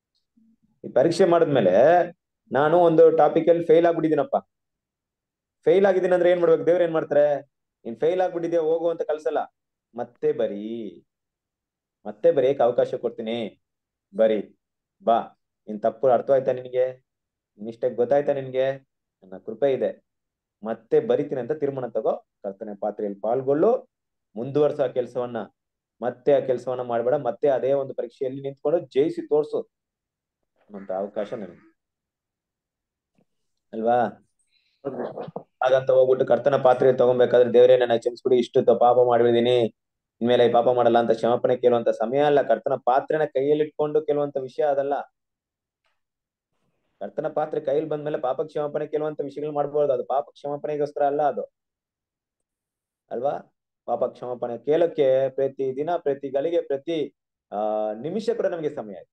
ಈ ಪರೀಕ್ಷೆ ಮಾಡಿದ್ಮೇಲೆ ನಾನು ಒಂದು ಟಾಪಿಕ್ ಅಲ್ಲಿ ಫೇಲ್ ಆಗ್ಬಿಟ್ಟಿದ್ದೀನಪ್ಪ ಫೇಲ್ ಆಗಿದ್ದೀನಿ ಅಂದ್ರೆ ಏನ್ ಮಾಡ್ಬೇಕು ದೇವ್ರು ಏನ್ ಮಾಡ್ತಾರೆ ನೀನ್ ಫೇಲ್ ಆಗ್ಬಿಟ್ಟಿದ್ಯಾ ಹೋಗು ಅಂತ ಕಳ್ಸಲ್ಲ ಮತ್ತೆ ಬರೀ ಮತ್ತೆ ಬರೆಯಕ್ ಅವಕಾಶ ಕೊಡ್ತೀನಿ ಬರಿ ಬಾ ನಿನ್ ತಪ್ಪು ಅರ್ಥ ಆಯ್ತಾ ನಿನ್ಗೆ ಮಿಸ್ಟೇಕ್ ಗೊತ್ತಾಯ್ತಾ ನಿನ್ಗೆ ನನ್ನ ಕೃಪೆ ಇದೆ ಮತ್ತೆ ಬರಿತೀನಿ ಅಂತ ತೀರ್ಮಾನ ತಗೋ ಕರ್ತನೆ ಪಾತ್ರೆಯಲ್ಲಿ ಪಾಲ್ಗೊಳ್ಳು ಮುಂದುವರ್ಸೋ ಆ ಕೆಲಸವನ್ನ ಮತ್ತೆ ಆ ಕೆಲಸವನ್ನ ಮಾಡ್ಬೇಡ ಮತ್ತೆ ಅದೇ ಒಂದು ಪರೀಕ್ಷೆಯಲ್ಲಿ ನಿಂತ್ಕೊಂಡು ಜಯಿಸಿ ತೋರ್ಸು ಅನ್ನೋಂತ ಅವಕಾಶ ನನಗೆ ಅಲ್ವಾ ಹಾಗಂತ ಹೋಗ್ಬಿಟ್ಟು ಕರ್ತನ ಪಾತ್ರೆ ತಗೊಬೇಕಾದ್ರೆ ದೇವರೇ ನನ್ನ ಕ್ಷಮಿಸ್ಬಿಡಿ ಇಷ್ಟು ತ- ಪಾಪ ಮಾಡಿಬಿದ್ದೀನಿ ಇನ್ಮೇಲೆ ಈ ಪಾಪ ಮಾಡಲ್ಲ ಅಂತ ಕ್ಷಮಾಪಣೆ ಕೇಳುವಂತ ಸಮಯ ಅಲ್ಲ ಕರ್ತನ ಪಾತ್ರೆನ ಕೈಯಲ್ಲಿ ಇಟ್ಕೊಂಡು ಕೇಳುವಂತ ವಿಷಯ ಅದಲ್ಲ ಕರ್ತನ ಪಾತ್ರೆ ಕೈಯಲ್ಲಿ ಬಂದ್ಮೇಲೆ ಪಾಪ ಕ್ಷಮಾಪಣೆ ಕೇಳುವಂತ ವಿಷಯಗಳು ಮಾಡ್ಬೋದು ಅದು ಪಾಪ ಕ್ಷಮಾಪಣೆಗೋಸ್ಕರ ಅಲ್ಲ ಅದು ಅಲ್ವಾ ಪಾಪ ಕ್ಷಮಾಪಣೆ ಕೇಳಕ್ಕೆ ಪ್ರತಿ ದಿನ ಪ್ರತಿ ಗಳಿಗೆ ಪ್ರತಿ ಆ ನಿಮಿಷ ಕೂಡ ನಮಗೆ ಸಮಯ ಇದೆ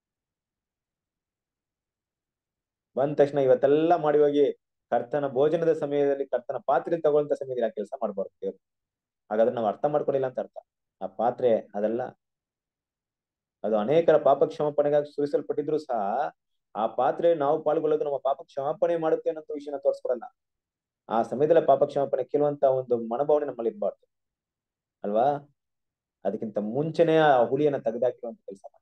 ಬಂದ ತಕ್ಷಣ ಇವತ್ತೆಲ್ಲ ಮಾಡಿ ಹೋಗಿ ಕರ್ತನ ಭೋಜನದ ಸಮಯದಲ್ಲಿ ಕರ್ತನ ಪಾತ್ರೆ ತಗೊಳ್ಳಂತ ಸಮಯದಲ್ಲಿ ಆ ಕೆಲಸ ಮಾಡ್ಬಾರ್ದು ದೇವ್ರು ಹಾಗಾದ್ರೆ ನಾವು ಅರ್ಥ ಮಾಡ್ಕೊಂಡಿಲ್ಲ ಅಂತ ಅರ್ಥ ಆ ಪಾತ್ರೆ ಅದಲ್ಲ ಅದು ಅನೇಕರ ಪಾಪ ಕ್ಷಮಾಪಣೆಗಾಗಿ ಸುರಿಸಲ್ಪಟ್ಟಿದ್ರು ಸಹ ಆ ಪಾತ್ರೆ ನಾವು ಪಾಲ್ಗೊಳ್ಳೋದು ನಮ್ಮ ಪಾಪ ಕ್ಷಮಾಪಣೆ ಮಾಡುತ್ತೆ ಅನ್ನೋ ವಿಷಯನ ತೋರಿಸ್ಕೊಡಲ್ಲ ಆ ಸಮಯದಲ್ಲಿ ಪಾಪ ಕ್ಷಮಾಪಣೆ ಕೇಳುವಂತ ಒಂದು ಮನೋಭಾವನೆ ನಮ್ಮಲ್ಲಿ ಇರ್ಬಾರ್ದು ಅಲ್ವಾ ಅದಕ್ಕಿಂತ ಮುಂಚೆನೆ ಆ ಹುಳಿಯನ್ನ ತೆಗೆದಾಕಿರುವಂತ ಕೆಲಸ ಮಾಡಿ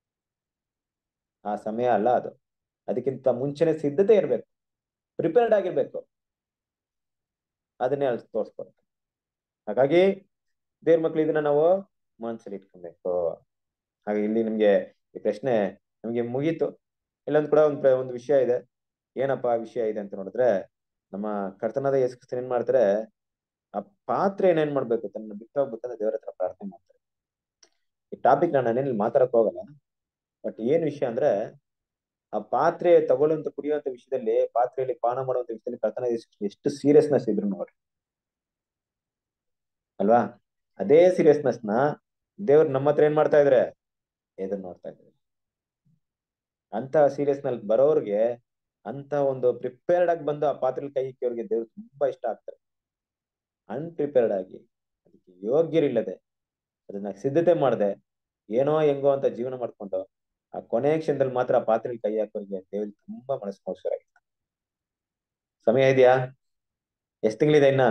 ಆ ಸಮಯ ಅಲ್ಲ ಅದು ಅದಕ್ಕಿಂತ ಮುಂಚೆನೆ ಸಿದ್ಧತೆ ಇರ್ಬೇಕು ಪ್ರಿಪೇರ್ಡ್ ಆಗಿರ್ಬೇಕು ಅದನ್ನೇ ಅಲ್ಲಿ ತೋರಿಸ್ಕೊಡುತ್ತೆ ಹಾಗಾಗಿ ದೇವ್ರ ಮಕ್ಳು ಇದನ್ನ ನಾವು ಮನಸ್ಸಲ್ಲಿ ಇಟ್ಕೊಬೇಕು ಹಾಗೆ ಇಲ್ಲಿ ನಿಮ್ಗೆ ಈ ಪ್ರಶ್ನೆ ನಮಗೆ ಮುಗೀತು ಇಲ್ಲೊಂದು ಕೂಡ ಒಂದು ಒಂದು ವಿಷಯ ಇದೆ ಏನಪ್ಪಾ ವಿಷಯ ಇದೆ ಅಂತ ನೋಡಿದ್ರೆ ನಮ್ಮ ಕರ್ತನಾದ ಯೇಸು ಕ್ರಿಸ್ತನ್ ಏನ್ ಮಾಡ್ತಾರೆ ಆ ಪಾತ್ರೆ ಏನೇನ್ ಮಾಡ್ಬೇಕು ತನ್ನ ಬಿಟ್ಟು ಹೋಗ್ಬೇಕಂದ್ರೆ ದೇವರ ಹತ್ರ ಪ್ರಾರ್ಥನೆ ಮಾಡ್ತಾರೆ ಈ ಟಾಪಿಕ್ ನಾನು ನಾನೇನು ಮಾತಾಡಕ್ ಹೋಗಲ್ಲ ಬಟ್ ಏನ್ ವಿಷಯ ಅಂದ್ರೆ ಆ ಪಾತ್ರೆ ತಗೊಳ್ಳುವಂತ ಕುಡಿಯುವಂತ ವಿಷಯದಲ್ಲಿ ಪಾತ್ರೆಯಲ್ಲಿ ಪಾನ ಮಾಡುವಂತ ವಿಷಯದಲ್ಲಿ ಕರ್ತನ ಯೇಸು ಕ್ರಿಸ್ತ ಎಷ್ಟು ಸೀರಿಯಸ್ನೆಸ್ ಇದ್ರು ನೋಡ್ರಿ ಅಲ್ವಾ ಅದೇ ಸೀರಿಯಸ್ನೆಸ್ ನ ದೇವ್ರು ನಮ್ಮ ಹತ್ರ ಏನ್ ಮಾಡ್ತಾ ಇದ್ರೆ ಎದುರು ನೋಡ್ತಾ ಇದ್ದಾರೆ ಅಂತ ಸೀರಿಯಸ್ ನಲ್ಲಿ ಬರೋರ್ಗೆ ಅಂತ ಒಂದು ಪ್ರಿಪೇರ್ಡ್ ಆಗಿ ಬಂದು ಆ ಪಾತ್ರೆ ಕೈ ಇಕ್ಕಿಯವ್ರಿಗೆ ದೇವ್ರು ತುಂಬಾ ಇಷ್ಟ ಆಗ್ತಾರೆ ಅನ್ಪ್ರಿಪೇರ್ಡ್ ಆಗಿ ಅದಕ್ಕೆ ಯೋಗ್ಯರಿಲ್ಲದೆ ಅದನ್ನ ಸಿದ್ಧತೆ ಮಾಡದೆ ಏನೋ ಹೆಂಗೋ ಅಂತ ಜೀವನ ಮಾಡ್ಕೊಂಡು ಆ ಕೊನೆ ಕ್ಷಣದಲ್ಲಿ ಮಾತ್ರ ಆ ಪಾತ್ರೆಗೆ ಕೈ ಹಾಕೋರಿಗೆ ದೇವ್ರಿಗೆ ತುಂಬಾ ಮನಸ್ಸು ಮೋಸರಾಗಿತ್ತು ಸಮಯ ಇದೆಯಾ ಎಷ್ಟ್ ತಿಂಗಳಿದೆ ಇನ್ನ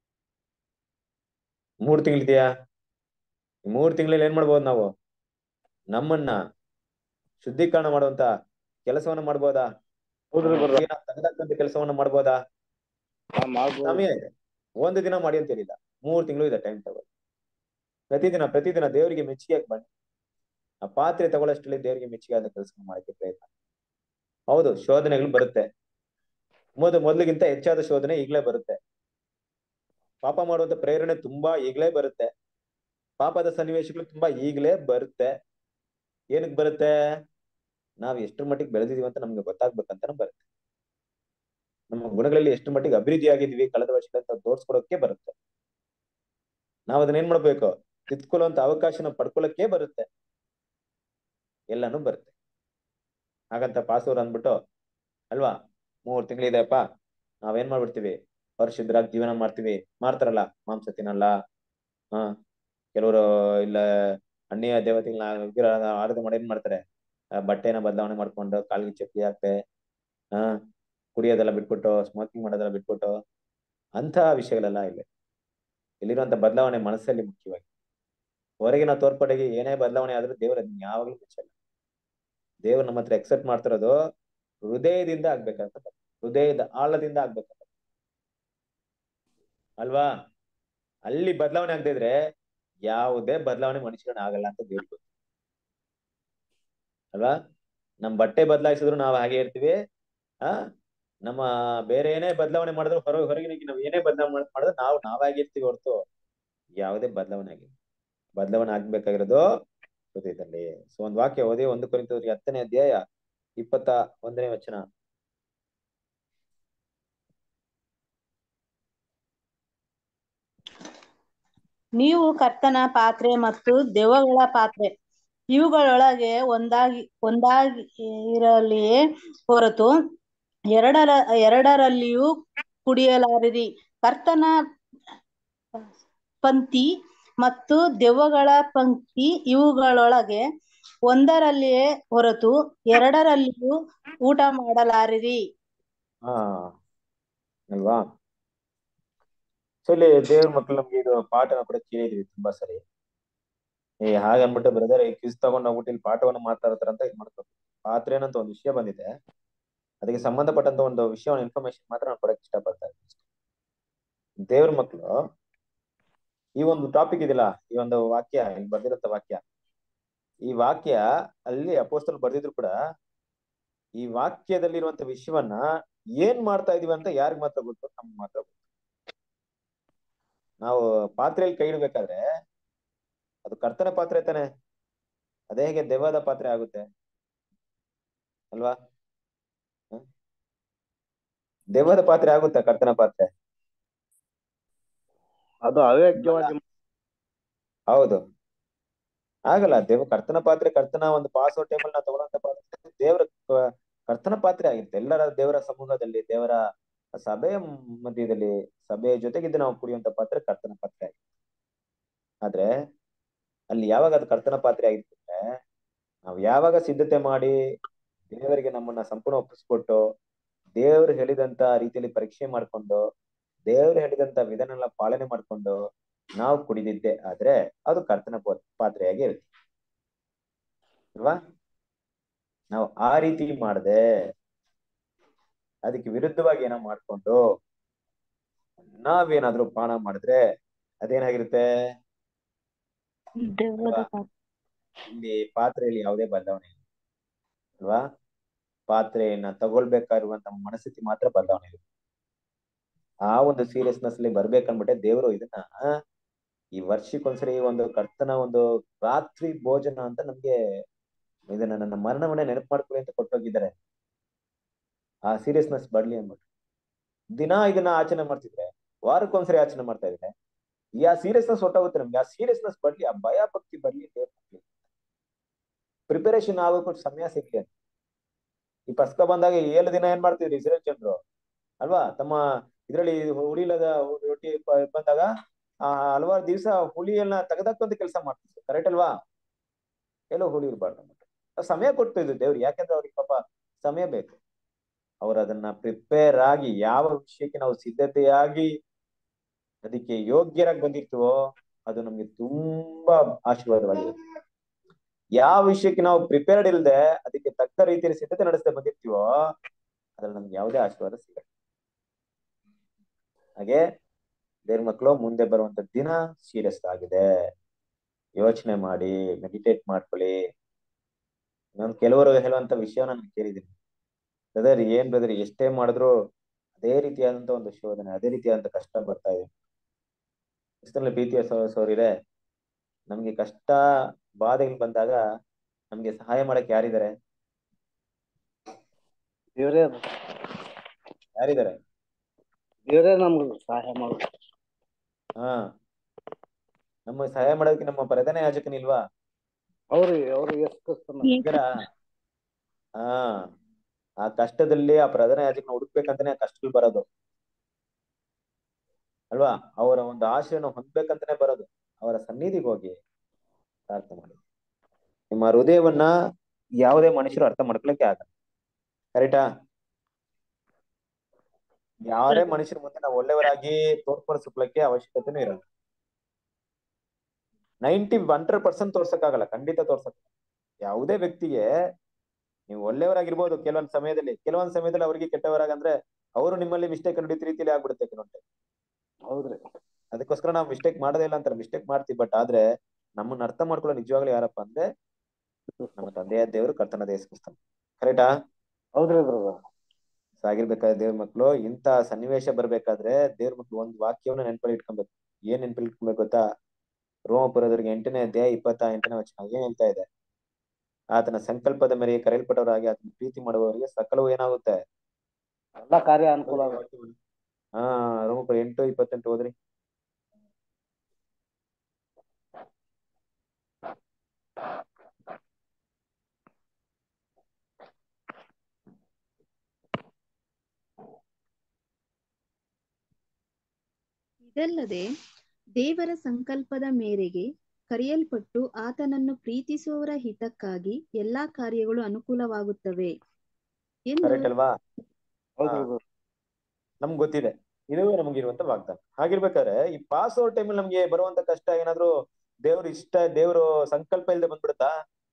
ಮೂರ್ ತಿಂಗಳಿದೆಯಾ ಮೂರ್ ತಿಂಗಳಲ್ಲಿ ಏನ್ ಮಾಡ್ಬೋದು ನಾವು ನಮ್ಮನ್ನ ಶುದ್ಧೀಕರಣ ಮಾಡುವಂತ ಕೆಲಸವನ್ನ ಮಾಡ್ಬೋದಾ ಹೌದ್ರಿ ಬ್ರದರ್ ತೆಗೆದಾಕಂತ ಕೆಲಸವನ್ನ ಮಾಡ್ಬೋದಾ ಮಾಡ್ಬೋದು ಸಮಯ ಇದೆ ಒಂದು ದಿನ ಮಾಡಿ ಅಂತ ಹೇಳಿಲ್ಲ ಮೂರ್ ತಿಂಗಳು ಇದೆ ಟೈಮ್ ತಗೊಳ್ಳಿ ಪ್ರತಿದಿನ ಪ್ರತಿದಿನ ದೇವರಿಗೆ ಮೆಚ್ಚುಗೆ ಬನ್ನಿ ಆ ಪಾತ್ರೆ ತಗೊಳ್ಳೋಷ್ಟರಲ್ಲಿ ದೇವರಿಗೆ ಮೆಚ್ಚುಗೆ ಆದ ಕೆಲಸ ಮಾಡಕ್ಕೆ ಪ್ರಯತ್ನ ಹೌದು ಶೋಧನೆಗಳು ಬರುತ್ತೆ ಮೊದ ಮೊದಲಿಗಿಂತ ಹೆಚ್ಚಾದ ಶೋಧನೆ ಈಗಲೇ ಬರುತ್ತೆ ಪಾಪ ಮಾಡುವಂತ ಪ್ರೇರಣೆ ತುಂಬಾ ಈಗಲೇ ಬರುತ್ತೆ ಪಾಪದ ಸನ್ನಿವೇಶಗಳು ತುಂಬಾ ಈಗಲೇ ಬರುತ್ತೆ ಏನಕ್ ಬರುತ್ತೆ ನಾವ್ ಎಷ್ಟ್ರ ಮಟ್ಟಿಗೆ ಬೆಳೆದಿದೀವಿ ಅಂತ ನಮ್ಗೆ ಗೊತ್ತಾಗ್ಬೇಕಂತ ಬರುತ್ತೆ ನಮ್ಮ ಗುಣಗಳಲ್ಲಿ ಎಷ್ಟು ಮಟ್ಟಿಗೆ ಅಭಿವೃದ್ಧಿ ಆಗಿದ್ವಿ ಕಳೆದ ವರ್ಷಗಳಿಂದ ತೋರ್ಸ್ಕೊಡೋಕೆ ಬರುತ್ತೆ ನಾವ್ ಅದನ್ನ ಏನ್ ಮಾಡ್ಬೇಕು ತಿದ್ಕೊಳ್ಳುವಂತ ಅವಕಾಶನ ಪಡ್ಕೊಳ್ಳಕ್ಕೆ ಬರುತ್ತೆ ಎಲ್ಲಾನು ಬರುತ್ತೆ ಹಾಗಂತ ಪಾಸೂರ್ ಅಂದ್ಬಿಟ್ಟು ಅಲ್ವಾ ಮೂರ್ ತಿಂಗಳಿದೆಯಪ್ಪ ನಾವೇನ್ ಮಾಡ್ಬಿಡ್ತೀವಿ ಪರಿಶುದ್ಧರಾಗಿ ಜೀವನ ಮಾಡ್ತೀವಿ ಮಾಡ್ತಾರಲ್ಲ ಮಾಂಸ ತಿನ್ನಲ್ಲ ಹಾ ಕೆಲವರು ಇಲ್ಲ ಅನ್ಯ ದೇವತೆಗಳನ್ನ ವಿಗ್ರಹ ಆರಾಧನೆ ಮಾಡಿ ಏನ್ ಮಾಡ್ತಾರೆ ಆ, ಬಟ್ಟೆನ ಬದಲಾವಣೆ ಮಾಡ್ಕೊಂಡು ಕಾಲಿಗೆ ಚಪ್ಪಲಿ ಹಾಕ್ತೆ ಹಾ ಕುಡಿಯೋದೆಲ್ಲ ಬಿಟ್ಬಿಟ್ಟು ಸ್ಮೋಕಿಂಗ್ ಮಾಡೋದೆಲ್ಲ ಬಿಟ್ಬಿಟ್ಟು ಅಂತ ವಿಷಯಗಳೆಲ್ಲ ಇಲ್ಲ ಇಲ್ಲಿರುವಂತ ಬದಲಾವಣೆ ಮನಸ್ಸಲ್ಲಿ ಮುಖ್ಯವಾಗಿ ಹೊರಗಿನ ತೋರ್ಪಡೆಗೆ ಏನೇ ಬದಲಾವಣೆ ಆದ್ರೂ ದೇವ್ರ ಅದನ್ನ ಯಾವಾಗ್ಲೂ ಮೆಚ್ಚಲ್ಲ ದೇವ್ರು ನಮ್ಮ ಹತ್ರ ಎಕ್ಸೆಪ್ಟ್ ಮಾಡ್ತಿರೋದು ಹೃದಯದಿಂದ ಆಗ್ಬೇಕಂತ ಹೃದಯದ ಆಳದಿಂದ ಆಗ್ಬೇಕಂತ ಅಲ್ವಾ ಅಲ್ಲಿ ಬದಲಾವಣೆ ಆಗದೆ ಇದ್ರೆ ಯಾವುದೇ ಬದಲಾವಣೆ ಮನುಷ್ಯನ ಆಗಲ್ಲ ಅಂತ ದೇವ್ರು ಗೊತ್ತು ಅಲ್ವಾ ನಮ್ ಬಟ್ಟೆ ಬದಲಾಯಿಸಿದ್ರು ನಾವು ಹಾಗೆ ಇರ್ತೀವಿ ಆ ನಮ್ಮ ಬೇರೆ ಏನೇ ಬದಲಾವಣೆ ಮಾಡಿದ್ರು ಹೊರ ಹೊರಗಿನ ನಾವು ಏನೇ ಬದಲಾವಣೆ ಮಾಡಿದ್ರು ನಾವು ನಾವಾಗಿರ್ತೀವಿ ಹೊರತು ಯಾವುದೇ ಬದಲಾವಣೆ ಆಗಿಲ್ಲ ಬದಲಾವಣೆ ಆಗ್ಬೇಕಾಗಿರೋದು ಹೃದಯದಲ್ಲಿ ಸೊ ಒಂದ್ ವಾಕ್ಯ ಓದಿ ಒಂದು ಕುರಿತವ್ರಿಗೆ ಹತ್ತನೇ ಅಧ್ಯಾಯ ಇಪ್ಪತ್ತ ಒಂದನೇ ವಚನ ನೀವು ಕರ್ತನ ಪಾತ್ರೆ ಮತ್ತು ದೆವ್ವಗಳ ಪಾತ್ರೆ ಇವುಗಳೊಳಗೆ ಒಂದಾಗಿ ಒಂದಾಗಿ ಇರಲಿಯೇ ಹೊರತು ಎರಡರ ಎರಡರಲ್ಲಿಯೂ ಕುಡಿಯಲಾರಿರಿ ಕರ್ತನ ಪಂಕ್ತಿ ಮತ್ತು ದೆವ್ವಗಳ ಪಂಕ್ತಿ ಇವುಗಳೊಳಗೆ ಒಂದರಲ್ಲಿಯೇ ಹೊರತು ಎರಡರಲ್ಲಿಯೂ ಊಟ ಮಾಡಲಾರಿರಿ ಹಾ ಅಲ್ವಾ ಸೊ ಇಲ್ಲಿ ದೇವ್ರ ಮಕ್ಳು ನಮ್ಗೆ ಇದು ಪಾಠನ ಕೂಡ ಕೇಳಿದ್ವಿ ತುಂಬಾ ಸರಿ ಏ ಹಾಗನ್ಬಿಟ್ಟು ಬ್ರದರ್ ಈ ಕ್ವಿಸ್ ತಗೊಂಡ್ ಹೋಗ್ಬಿಟ್ಟು ಇಲ್ಲಿ ಪಾಠವನ್ನ ಮಾತಾಡ್ತಾರ ಅಂತ ಇದು ಮಾಡ್ಬೇಕು ಪಾತ್ರೆ ಏನಂತ ಒಂದು ವಿಷಯ ಬಂದಿದೆ ಅದಕ್ಕೆ ಸಂಬಂಧಪಟ್ಟಂತ ಒಂದು ವಿಷಯವನ್ನು ಇನ್ಫಾರ್ಮೇಶನ್ ಮಾತ್ರ ನಾನು ಕೊಡಕ್ ಇಷ್ಟಪಡ್ತಾ ಇದ್ದೀನಿ ದೇವ್ರ ಮಕ್ಳು ಈ ಒಂದು ಟಾಪಿಕ್ ಇದಿಲ್ಲ ಈ ಒಂದು ವಾಕ್ಯ ಇಲ್ಲಿ ಬರ್ದಿರಂತ ವಾಕ್ಯ ಈ ವಾಕ್ಯ ಅಲ್ಲಿ ಅಪೋಸ್ತಲ್ ಬರ್ದಿದ್ರು ಕೂಡ ಈ ವಾಕ್ಯದಲ್ಲಿರುವಂತ ವಿಷಯವನ್ನ ಏನ್ ಮಾಡ್ತಾ ಇದೀವಿ ಅಂತ ಯಾರಿಗ್ ಮಾತ್ರ ಗೊತ್ತು ನಮ್ಗೆ ಮಾತ್ರ ಗೊತ್ತು ನಾವು ಪಾತ್ರೆಯಲ್ಲಿ ಕೈ ಇಡ್ಬೇಕಾದ್ರೆ ಅದು ಕರ್ತನ ಪಾತ್ರೆ ತಾನೆ ಅದೇ ಹೇಗೆ ದೆವ್ವದ ಪಾತ್ರೆ ಆಗುತ್ತೆ ಅಲ್ವಾ ಹ್ಮ್? ದೆವ್ವದ ಪಾತ್ರೆ ಆಗುತ್ತಾ ಕರ್ತನ ಪಾತ್ರೆ ಅದು ಅಯೋಗ್ಯವಾಗಿ ಹೌದು ಆಗಲ್ಲ ದೇವ ಕರ್ತನ ಪಾತ್ರೆ ಕರ್ತನ ಒಂದು ಪಾಸೋ ಟೈಮಲ್ಲಿ ನಾವು ತಗೊಳ್ಳೋಂತ ಪಾತ್ರೆ ದೇವರ ಕ- ಕರ್ತನ ಪಾತ್ರೆ ಆಗಿರುತ್ತೆ ಎಲ್ಲರ ದೇವರ ಸಮೂಹದಲ್ಲಿ ದೇವರ ಸಭೆಯ ಮಧ್ಯದಲ್ಲಿ ಸಭೆಯ ಜೊತೆಗಿದ್ದು ನಾವು ಕುಡಿಯುವಂತ ಪಾತ್ರೆ ಕರ್ತನ ಪಾತ್ರೆ ಆಗಿರುತ್ತೆ ಆದ್ರೆ ಅಲ್ಲಿ ಯಾವಾಗ ಅದು ಕರ್ತನ ಪಾತ್ರೆ ಆಗಿರ್ತದೆ ನಾವು ಯಾವಾಗ ಸಿದ್ಧತೆ ಮಾಡಿ ದೇವರಿಗೆ ನಮ್ಮನ್ನ ಸಂಪೂರ್ಣ ಒಪ್ಪಿಸ್ಕೊಟ್ಟು ದೇವರು ಹೇಳಿದಂತ ರೀತಿಯಲ್ಲಿ ಪರೀಕ್ಷೆ ಮಾಡ್ಕೊಂಡು ದೇವರು ಹೇಳಿದಂತ ವಿಧಾನ ಪಾಲನೆ ಮಾಡ್ಕೊಂಡು ನಾವು ಕುಡಿದಿದ್ದೆ ಆದ್ರೆ ಅದು ಕರ್ತನ ಪಾ- ಪಾತ್ರೆಯಾಗಿ ಇರುತ್ತೆ ಅಲ್ವಾ ನಾವು ಆ ರೀತಿ ಮಾಡದೆ ಅದಕ್ಕೆ ವಿರುದ್ಧವಾಗಿ ಏನೋ ಮಾಡ್ಕೊಂಡು ನಾವೇನಾದ್ರೂ ಪಾನ ಮಾಡಿದ್ರೆ ಅದೇನಾಗಿರುತ್ತೆ ದೆವ್ವದ ಅಲ್ವಾ? ಇಲ್ಲಿ ಪಾತ್ರೆಯಲ್ಲಿ ಯಾವುದೇ ಬದಲಾವಣೆ ಇಲ್ಲ ಅಲ್ವಾ ಪಾತ್ರೆಯನ್ನ ತಗೊಳ್ಬೇಕಾಗಿರುವಂತ ಮನಸ್ಥಿತಿ ಮಾತ್ರ ಬದಲಾವಣೆ ಇರುತ್ತೆ ಆ ಒಂದು ಸೀರಿಯಸ್ನೆಸ್ ಅಲ್ಲಿ ಬರ್ಬೇಕನ್ಬಿಟ್ಟೆ ದೇವರು ಇದನ್ನ ಈ ವರ್ಷಕ್ಕೊಂದ್ಸರಿ ಒಂದು ಕರ್ತನ ಒಂದು ರಾತ್ರಿ ಭೋಜನ ಅಂತ ನಮ್ಗೆ ಇದನ್ನ ನನ್ನ ಮರಣವನ್ನೇ ನೆನಪು ಮಾಡ್ಕೊಳ್ಳಿ ಅಂತ ಕೊಟ್ಟೋಗಿದ್ದಾರೆ ಆ ಸೀರಿಯಸ್ನೆಸ್ ಬರ್ಲಿ ಅಂದ್ಬಿಟ್ಟು ದಿನ ಇದನ್ನ ಆಚರಣೆ ಮಾಡ್ತಿದ್ರೆ ವಾರಕ್ಕೊಂದ್ಸರಿ ಆಚರಣೆ ಮಾಡ್ತಾ ಇದ್ರೆ ಈ ಆ ಸೀರಿಯಸ್ನೆಸ್ ಹೊಟ್ಟೋಗುತ್ತೆ ನಮ್ಗೆ ಆ ಸೀರಿಯಸ್ನೆಸ್ ಬರ್ಲಿ ಆ ಭಯ ಭಕ್ತಿ ಬರ್ಲಿ ಪ್ರಿಪರೇಷನ್ ಆಗೋಕೆ ಸಮಯ ಸಿಗ್ಲಿ ಅಂತ ಈ ಪಸ್ಕ ಬಂದಾಗ ಏಳು ದಿನ ಏನ್ ಮಾಡ್ತಿದ್ರಿ ಇಸ್ರೇಲ್ ಜನರು ಅಲ್ವಾ ತಮ್ಮ ಇದ್ರಲ್ಲಿ ಹುಳಿಲದ ರೊಟ್ಟಿ ಪ- ಬಂದಾಗ ಆ ಹಲವಾರು ದಿವಸ ಹುಳಿಯನ್ನ ತೆಗೆದಾಕೊಂತ ಕೆಲಸ ಮಾಡ್ತಿದ್ರು ಕರೆಕ್ಟ್ ಅಲ್ವಾ ಎಲ್ಲೋ ಹುಳಿ ಇರ್ಬಾರ್ದು ಅಂದ್ಬಿಟ್ಟು ಆ ಸಮಯ ಕೊಡ್ತಿದ್ರು ದೇವ್ರು ಯಾಕಂದ್ರೆ ಅವ್ರಿಗೆ ಪಾಪ ಸಮಯ ಬೇಕು ಅವ್ರು ಅದನ್ನ ಪ್ರಿಪೇರ್ ಆಗಿ ಯಾವ ವಿಷಯಕ್ಕೆ ನಾವು ಸಿದ್ಧತೆಯಾಗಿ ಅದಕ್ಕೆ ಯೋಗ್ಯರಾಗಿ ಬಂದಿರ್ತೀವೋ ಅದು ನಮ್ಗೆ ತುಂಬಾ ಆಶೀರ್ವಾದವಾಗಿರುತ್ತೆ ಯಾವ ವಿಷಯಕ್ಕೆ ನಾವು ಪ್ರಿಪೇರ್ಡ್ ಇಲ್ಲದೆ ಅದಕ್ಕೆ ತಕ್ಕ ರೀತಿಯಲ್ಲಿ ಸಿದ್ಧತೆ ನಡೆಸದೆ ಬಂದಿರ್ತೀವೋ ಅದ್ರಲ್ಲಿ ನಮ್ಗೆ ಯಾವುದೇ ಆಶೀರ್ವಾದ ಸಿಗಲ್ಲ ಹಾಗೆ ದೇವ್ರ ಮಕ್ಕಳು ಮುಂದೆ ಬರುವಂತ ದಿನ ಸೀರಿಯಸ್ ಆಗಿದೆ ಯೋಚನೆ ಮಾಡಿ ಮೆಡಿಟೇಟ್ ಮಾಡ್ಕೊಳ್ಳಿ ನಾನು ಕೆಲವರು ಹೇಳುವಂತ ವಿಷಯ ನಾನು ಕೇಳಿದ್ದೀನಿ ಬ್ರದರ್ ಏನ್ ಬ್ರದರ್ ಎಷ್ಟೇ ಮಾಡಿದ್ರು ಅದೇ ರೀತಿಯಾದಂತ ಒಂದು ಶೋಧನೆ ಅದೇ ರೀತಿಯಾದಂತ ಕಷ್ಟ ಬರ್ತಾ ಇದೆ ಕ್ರಿಸ್ತನಲ್ಲಿ ಪ್ರೀತಿಯ ಸೌರಿದೆ ನಮ್ಗೆ ಕಷ್ಟ ಬಾಧೆಗಳು ಬಂದಾಗ ನಮ್ಗೆ ಸಹಾಯ ಮಾಡಕ್ ಯಾರಿದ್ದಾರೆ ದೇವ್ರೇ ಅದು. ಯಾರಿದ್ದಾರೆ ದೇವ್ರೇ ನಮ್ಗೆ ಸಹಾಯ ಮಾಡೋದು ಹಾ ನಮ್ಮ ಸಹಾಯ ಮಾಡೋದಕ್ಕೆ ನಮ್ಮ ಪ್ರಧಾನ ಯಾಜಕನಿಲ್ವಾ ಅವ್ರಿ ಅವ್ರು ಎಷ್ಟು ಕ್ರಿಸ್ತನ ಇದರ ಹಾ ಆ ಕಷ್ಟದಲ್ಲಿ ಆ ಪ್ರಧಾನ ಯಾಜಕನ ಹುಡುಕ್ಬೇಕಂತಾನೆ ಆ ಕಷ್ಟಗಳು ಬರೋದು ಅಲ್ವಾ ಅವರ ಒಂದು ಆಶೆಯನ್ನು ಹೊಂದ್ಬೇಕಂತಾನೆ ಬರೋದು ಅವರ ಸನ್ನಿಧಿಗೆ ಹೋಗಿ ಪ್ರಾರ್ಥನೆ ಮಾಡಿ ನಿಮ್ಮ ಹೃದಯವನ್ನ ಯಾವುದೇ ಮನುಷ್ಯರು ಅರ್ಥ ಮಾಡ್ಕೊಳಕ್ಕೆ ಆಗಲ್ಲ ಕರೆಕ್ಟಾ ಯಾರೇ ಮನುಷ್ಯರ ಮುಂದೆ ನಾವು ಒಳ್ಳೆಯವರಾಗಿ ತೋರ್ಪಡಿಸ್ಕೊಳ್ಳಕ್ಕೆ ಅವಶ್ಯಕತೆನೂ ಇರಲ್ಲ ನೈಂಟಿ ಹಂಡ್ರೆಡ್ ಪರ್ಸೆಂಟ್ ತೋರ್ಸಕ್ಕಾಗಲ್ಲ ಖಂಡಿತ ತೋರ್ಸಕ್ ಯಾವುದೇ ವ್ಯಕ್ತಿಗೆ ನೀವು ಒಳ್ಳೆಯವರಾಗಿರ್ಬೋದು ಕೆಲವೊಂದ್ ಸಮಯದಲ್ಲಿ ಕೆಲವೊಂದ್ ಸಮಯದಲ್ಲಿ ಅವರಿಗೆ ಕೆಟ್ಟವರಾಗಂದ್ರೆ ಅವರು ನಿಮ್ಮಲ್ಲಿ ಮಿಸ್ಟೇಕ್ ಕಂಡಿದ್ದ ರೀತಿಯಲ್ಲಿ ಆಗ್ಬಿಡುತ್ತೆ ಕೆಲವೊಂದು ಹೌದ್ರಿ ಅದಕ್ಕೋಸ್ಕರ ನಾವು ಮಿಸ್ಟೇಕ್ ಮಾಡೋದೇ ಇಲ್ಲ ಅಂತಾರೆ ಮಿಸ್ಟೇಕ್ ಮಾಡ್ತೀವಿ ಬಟ್ ಆದ್ರೆ ನಮ್ಮನ್ನ ಅರ್ಥ ಮಾಡ್ಕೊಳ್ಳೋ ನಿಜವಾಗ್ಲೂ ಯಾರಪ್ಪ ಅಂದ್ರೆ ನಮ್ಮ ತಂದೆಯ ದೇವರು ಕರ್ತನ ದೇಶಕ್ರಿಸ್ತಾನೆ ಕರೆಕ್ಟಾ ಹೌದ್ರಿ ಬ್ರದರ್ ಆಗಿರ್ಬೇಕಾದ್ರೆ ದೇವ್ರ ಮಕ್ಳು ಇಂತ ಸನ್ನಿವೇಶ ಬರ್ಬೇಕಾದ್ರೆ ದೇವ್ರ ಮಕ್ಳು ಒಂದ್ ವಾಕ್ಯವನ್ನ ನೆನಪಲ್ಲಿ ಇಟ್ಕೊಬೇಕು ಏನ್ ನೆನಪಲ್ಲಿ ಇಟ್ಕೊಬೇಕು ಗೊತ್ತಾ ರೋಮಪುರದವರಿಗೆ ಎಂಟನೇ ಅಧ್ಯಾಯ ಇಪ್ಪತ್ತ ಎಂಟನೇ ವಚನ ಏನ್ ಹೇಳ್ತಾ ಇದೆ ಆತನ ಸಂಕಲ್ಪದ ಮೇರೆಗೆ ಕರೆಯಲ್ಪಟ್ಟವರಾಗಿ ಆತನ ಪ್ರೀತಿ ಮಾಡುವವರಿಗೆ ಸಕಲವು ಏನಾಗುತ್ತೆ ಎಲ್ಲಾ ಕಾರ್ಯ ಅನುಕೂಲ ಆಗುತ್ತೆ ಹಾ ರೋಮಪುರ ಎಂಟು ಇಪ್ಪತ್ತೆಂಟು ಹೋದ್ರಿ ಇದಲ್ಲದೆ ದೇವರ ಸಂಕಲ್ಪದ ಮೇರೆಗೆ ಕರೆಯಲ್ಪಟ್ಟು ಆತನನ್ನು ಪ್ರೀತಿಸುವವರ ಹಿತಕ್ಕಾಗಿ ಎಲ್ಲಾ ಕಾರ್ಯಗಳು ಅನುಕೂಲವಾಗುತ್ತವೆ ಎಂದು ಕರೆಕ್ಟ್ ಅಲ್ವಾ ಹೌದ್ರಿ ಹಾ. brother. ನಮ್ಗೆ ಗೊತ್ತಿದೆ ಇದು ನಮ್ಗಿರುವಂತ ವಾಗ್ದಾನ ಹಾಗಿರ್ಬೇಕಾದ್ರೆ ಈ ಪಾಸ್ ಔಟ್ ಟೈಮಲ್ಲಿ ನಮ್ಗೆ ಬರುವಂತ ಕಷ್ಟ ಏನಾದ್ರು ದೇವ್ರ ಇಷ್ಟ ದೇವ್ರು ಸಂಕಲ್ಪ ಇಲ್ಲದೆ ಬಂದ್ಬಿಡುತ್ತಾ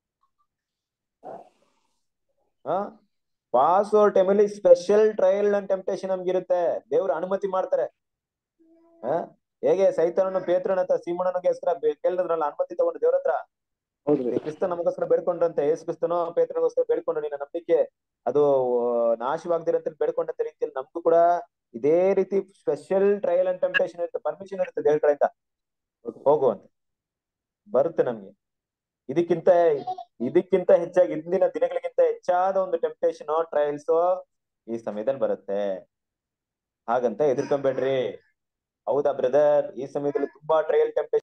ಹಾ ಪಾಸ್ ಔಟ್ ಟೈಮಲ್ಲಿ ಸ್ಪೆಷಲ್ ಟ್ರಯಲ್ ಅಂಡ್ ಟೆಂಪ್ಟೇಷನ್ ನಮ್ಗಿರುತ್ತೆ ದೇವ್ರು ಅನುಮತಿ ಮಾಡ್ತಾರೆ ಹಾ ಹೇಗೆ ಸೈತಾನನು ಪೇತ್ರನ ಹತ್ರ ಸೀಮಣ್ಣನಿಗೋಸ್ಕರ ಕೇಳಿದ್ರಲ್ಲ ಅನುಮತಿ ತಗೊಂಡು ದೇವ್ರ ಹತ್ರ ಹೌದ್ರಿ ಕ್ರಿಸ್ತ ನಮಗೋಸ್ಕರ ಬೇಡ್ಕೊಂಡ್ರಂತೆ ಯೇಸು ಕ್ರಿಸ್ತನೋ ಪೇತ್ರನಿಗೋಸ್ಕರ ಬೇಡ್ಕೊಂಡು ನಿನ್ನ ನಂಬಿಕೆ ಅದು ನಾಶವಾಗದಿರಂತ ಬೇಡ್ಕೊಂಡಂತ ರೀತಿಯಲ್ಲಿ ನಮ್ಗೂ ಕೂಡ ಇದೇ ರೀತಿ ಸ್ಪೆಷಲ್ ಟ್ರಯಲ್ ಅಂಡ್ ಟೆಂಪ್ಟೇಷನ್ ಇರುತ್ತೆ ಪರ್ಮಿಷನ್ ಇರುತ್ತೆ ದೇವ್ರ ಕಡೆಯಿಂದ ಹೋಗು ಅಂತ ಬರುತ್ತೆ ನಮ್ಗೆ ಇದಕ್ಕಿಂತ ಇದಕ್ಕಿಂತ ಹೆಚ್ಚಾಗಿ ಇಂದಿನ ದಿನಗಳಿಗಿಂತ ಹೆಚ್ಚಾದ ಒಂದು ಟೆಂಪ್ಟೇಷನ್ ಟ್ರಯಲ್ಸ್ ಈ ಸಮಯದಲ್ಲಿ ಬರುತ್ತೆ ಹಾಗಂತ ಎದುರ್ಕೊಂಬೇಡ್ರಿ ಹೌದಾ ಬ್ರದರ್ ಈ ಸಮಯದಲ್ಲಿ ತುಂಬಾ ಟ್ರಯಲ್ ಟೆಂಪ್ಟೇಷನ್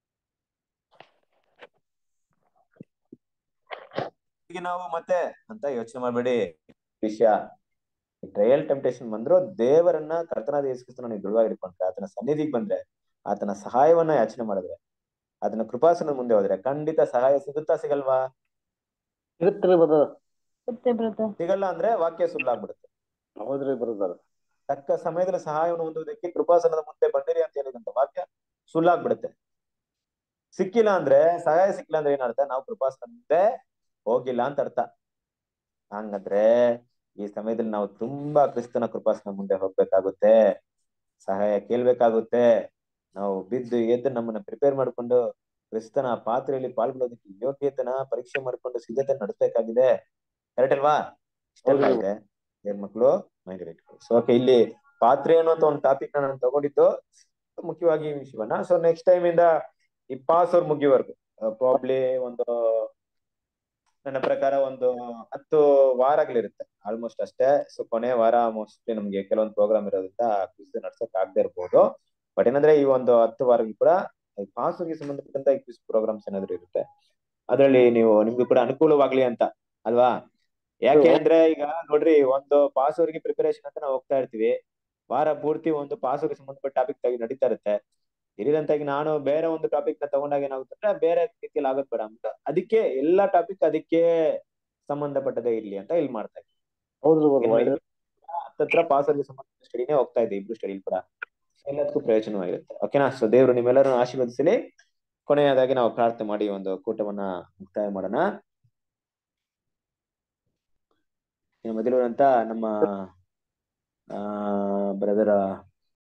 ಈಗ ನಾವು ಮತ್ತೆ ಅಂತ ಯೋಚನೆ ಮಾಡ್ಬೇಡಿ ವಿಷಯ ಟ್ರಯಲ್ ಟೆಂಪ್ಟೇಷನ್ ಬಂದ್ರು ದೇವರನ್ನ ಕರ್ತನಾದ ಯೇಸುಕ್ರಿಸ್ತನ ನೀವು ದೃಢವಾಗಿ ಇಟ್ಕೊಂಡ್ರೆ ಆತನ ಸನ್ನಿಧಿಗೆ ಬಂದ್ರೆ ಆತನ ಸಹಾಯವನ್ನ ಯಾಚನೆ ಮಾಡಿದ್ರೆ ಅದನ್ನ ಕೃಪಾಸನ ಮುಂದೆ ಹೋದ್ರೆ ಖಂಡಿತ ಸಹಾಯ ಸಿಗುತ್ತಾ ಸಿಗಲ್ವಾ ಇರುತ್ರಿ ಬ್ರದರ್ ಮತ್ತೆ ಬ್ರದರ್ ಸಿಗಲ್ಲ ಅಂದ್ರೆ ವಾಕ್ಯ ಸುಳ್ಳಾಗ್ಬಿಡುತ್ತೆ ಹೌದ್ರಿ ಬ್ರದರ್ ತಕ್ಕ ಸಮಯದಲ್ಲಿ ಸಹಾಯವನ್ನು ಹೊಂದುವುದಕ್ಕೆ ಕೃಪಾಸನದ ಮುಂದೆ ಬಂದಿರಿ ಅಂತ ಹೇಳಿದಂತ ವಾಕ್ಯ ಸುಳ್ಳಾಗ್ಬಿಡುತ್ತೆ ಸಿಕ್ಕಿಲ್ಲ ಅಂದ್ರೆ ಸಹಾಯ ಸಿಕ್ಕಿಲ್ಲ ಅಂದ್ರೆ ಏನರ್ಥ ನಾವು ಕೃಪಾಸನ ಮುಂದೆ ಹೋಗಿಲ್ಲ ಅಂತ ಅರ್ಥ ಹಂಗಂದ್ರೆ ಈ ಸಮಯದಲ್ಲಿ ನಾವು ತುಂಬಾ ಕ್ರಿಸ್ತನ ಕೃಪಾಸನ ಮುಂದೆ ಹೋಗ್ಬೇಕಾಗುತ್ತೆ ಸಹಾಯ ಕೇಳ್ಬೇಕಾಗುತ್ತೆ ನಾವು ಬಿದ್ದು ಎದ್ದು ನಮ್ಮನ್ನ ಪ್ರಿಪೇರ್ ಮಾಡ್ಕೊಂಡು ಕ್ರಿಸ್ತನ ಪಾತ್ರೆಯಲ್ಲಿ ಪಾಲ್ಗೊಳ್ಳೋದಕ್ಕೆ ಯೋಗ್ಯತೆನ ಪರೀಕ್ಷೆ ಮಾಡ್ಕೊಂಡು ಸಿದ್ಧತೆ ನಡೆಸಬೇಕಾಗಿದೆ ಕರೆಕ್ಟ್ ಅಲ್ವಾ ಇಷ್ಟೆಲ್ಲ ಇದೆ ಏನ್ ಮಕ್ಕಳು ಮೈಂಡ್ ಇಟ್ಕೊಳ್ಳಿ ಸೊ ಓಕೆ ಇಲ್ಲಿ ಪಾತ್ರೆ ಅನ್ನುವಂತ ಒಂದು ಟಾಪಿಕ್ ನಾನು ತಗೊಂಡಿದ್ದು ಮುಖ್ಯವಾಗಿ ಈ ವಿಷಯವನ್ನ ಸೊ ನೆಕ್ಸ್ಟ್ ಟೈಮ್ ಇಂದ ಈ ಪಾಸ್ ಅವ್ರ ಮುಗಿಯವರೆಗೂ ಪ್ರಾಬ್ಲಿ ಒಂದು ನನ್ನ ಪ್ರಕಾರ ಒಂದು ಹತ್ತು ವಾರಗಳಿರುತ್ತೆ ಆಲ್ಮೋಸ್ಟ್ ಅಷ್ಟೇ ಸೊ ಕೊನೆ ವಾರ ಮೋಸ್ಟ್ಲಿ ನಮ್ಗೆ ಕೆಲವೊಂದು ಪ್ರೋಗ್ರಾಮ್ ಇರೋದ್ರಿಂದ ಕ್ವಿಸ್ ನಡ್ಸಕ್ ಆಗದೆ ಇರ್ಬೋದು ಬಟ್ ಏನಂದ್ರೆ ಈ ಒಂದು ಹತ್ತು ವಾರಗಳು ಕೂಡ ಪಾಸ್ಗೆ ಸಂಬಂಧಪಟ್ಟಂತ ಈ ಕ್ವಿಸ್ ಪ್ರೋಗ್ರಾಮ್ಸ್ ಏನಾದ್ರು ಇರುತ್ತೆ ಅದ್ರಲ್ಲಿ ನೀವು ನಿಮ್ಗೂ ಕೂಡ ಅನುಕೂಲವಾಗ್ಲಿ ಅಂತ ಅಲ್ವಾ ಯಾಕೆ ಅಂದ್ರೆ ಈಗ ನೋಡ್ರಿ ಒಂದು ಪಾಸ್ ಅವ್ರಿಗೆ ಪ್ರಿಪರೇಷನ್ ಅಂತ ನಾವು ಹೋಗ್ತಾ ಇರ್ತೀವಿ ವಾರ ಪೂರ್ತಿ ಒಂದು ಪಾಸ್ ಅವ್ರಿಗೆ ಸಂಬಂಧಪಟ್ಟ ಟಾಪಿಕ್ ತೆಗಿ ನಡೀತಾ ಇರುತ್ತೆ ಇರಿದಂತಾಗಿ ನಾನು ಬೇರೆ ಒಂದು ಟಾಪಿಕ್ ನ ತಗೊಂಡಾಗ ಏನಾಗುತ್ತೆ ಅಂದ್ರೆ ಬೇರೆ ರೀತಿಯಲ್ಲಿ ಆಗೋದ್ ಬೇಡ ಅಂತ ಅದಕ್ಕೆ ಎಲ್ಲಾ ಟಾಪಿಕ್ ಅದಕ್ಕೆ ಸಂಬಂಧಪಟ್ಟದೇ ಇರ್ಲಿ ಅಂತ ಇಲ್ಲಿ ಮಾಡ್ತಾ ಇದ್ದೀವಿ ಹೌದ್ರಿ ಏನ್ ಒಳ್ಳೆ ಮಾಡಿದ್ವಿ? ಹತ್ತತ್ರ ಪಾಸ್ ಅಲ್ಲಿ ಸಂಬಂಧ ಸ್ಟಡಿನೇ ಹೋಗ್ತಾ ಇದೆ ಇಬ್ರು ಸ್ಟಡಿ ಕೂಡ ಎಲ್ಲದಕ್ಕೂ ಪ್ರಯೋಜನವಾಗಿರುತ್ತೆ ಓಕೆನಾ ಸೊ ದೇವರು ನಿಮ್ಮೆಲ್ಲರೂ ಆಶೀರ್ವದಿಸಲಿ ಕೊನೆಯದಾಗಿ ನಾವು ಪ್ರಾರ್ಥನೆ ಮಾಡಿ ಒಂದು ಕೂಟವನ್ನ ಮುಕ್ತಾಯ ಮಾಡೋಣ ಇನ್ನು ಮೊದಲು ಅಂತ ನಮ್ಮ ಆ ಬ್ರದರ್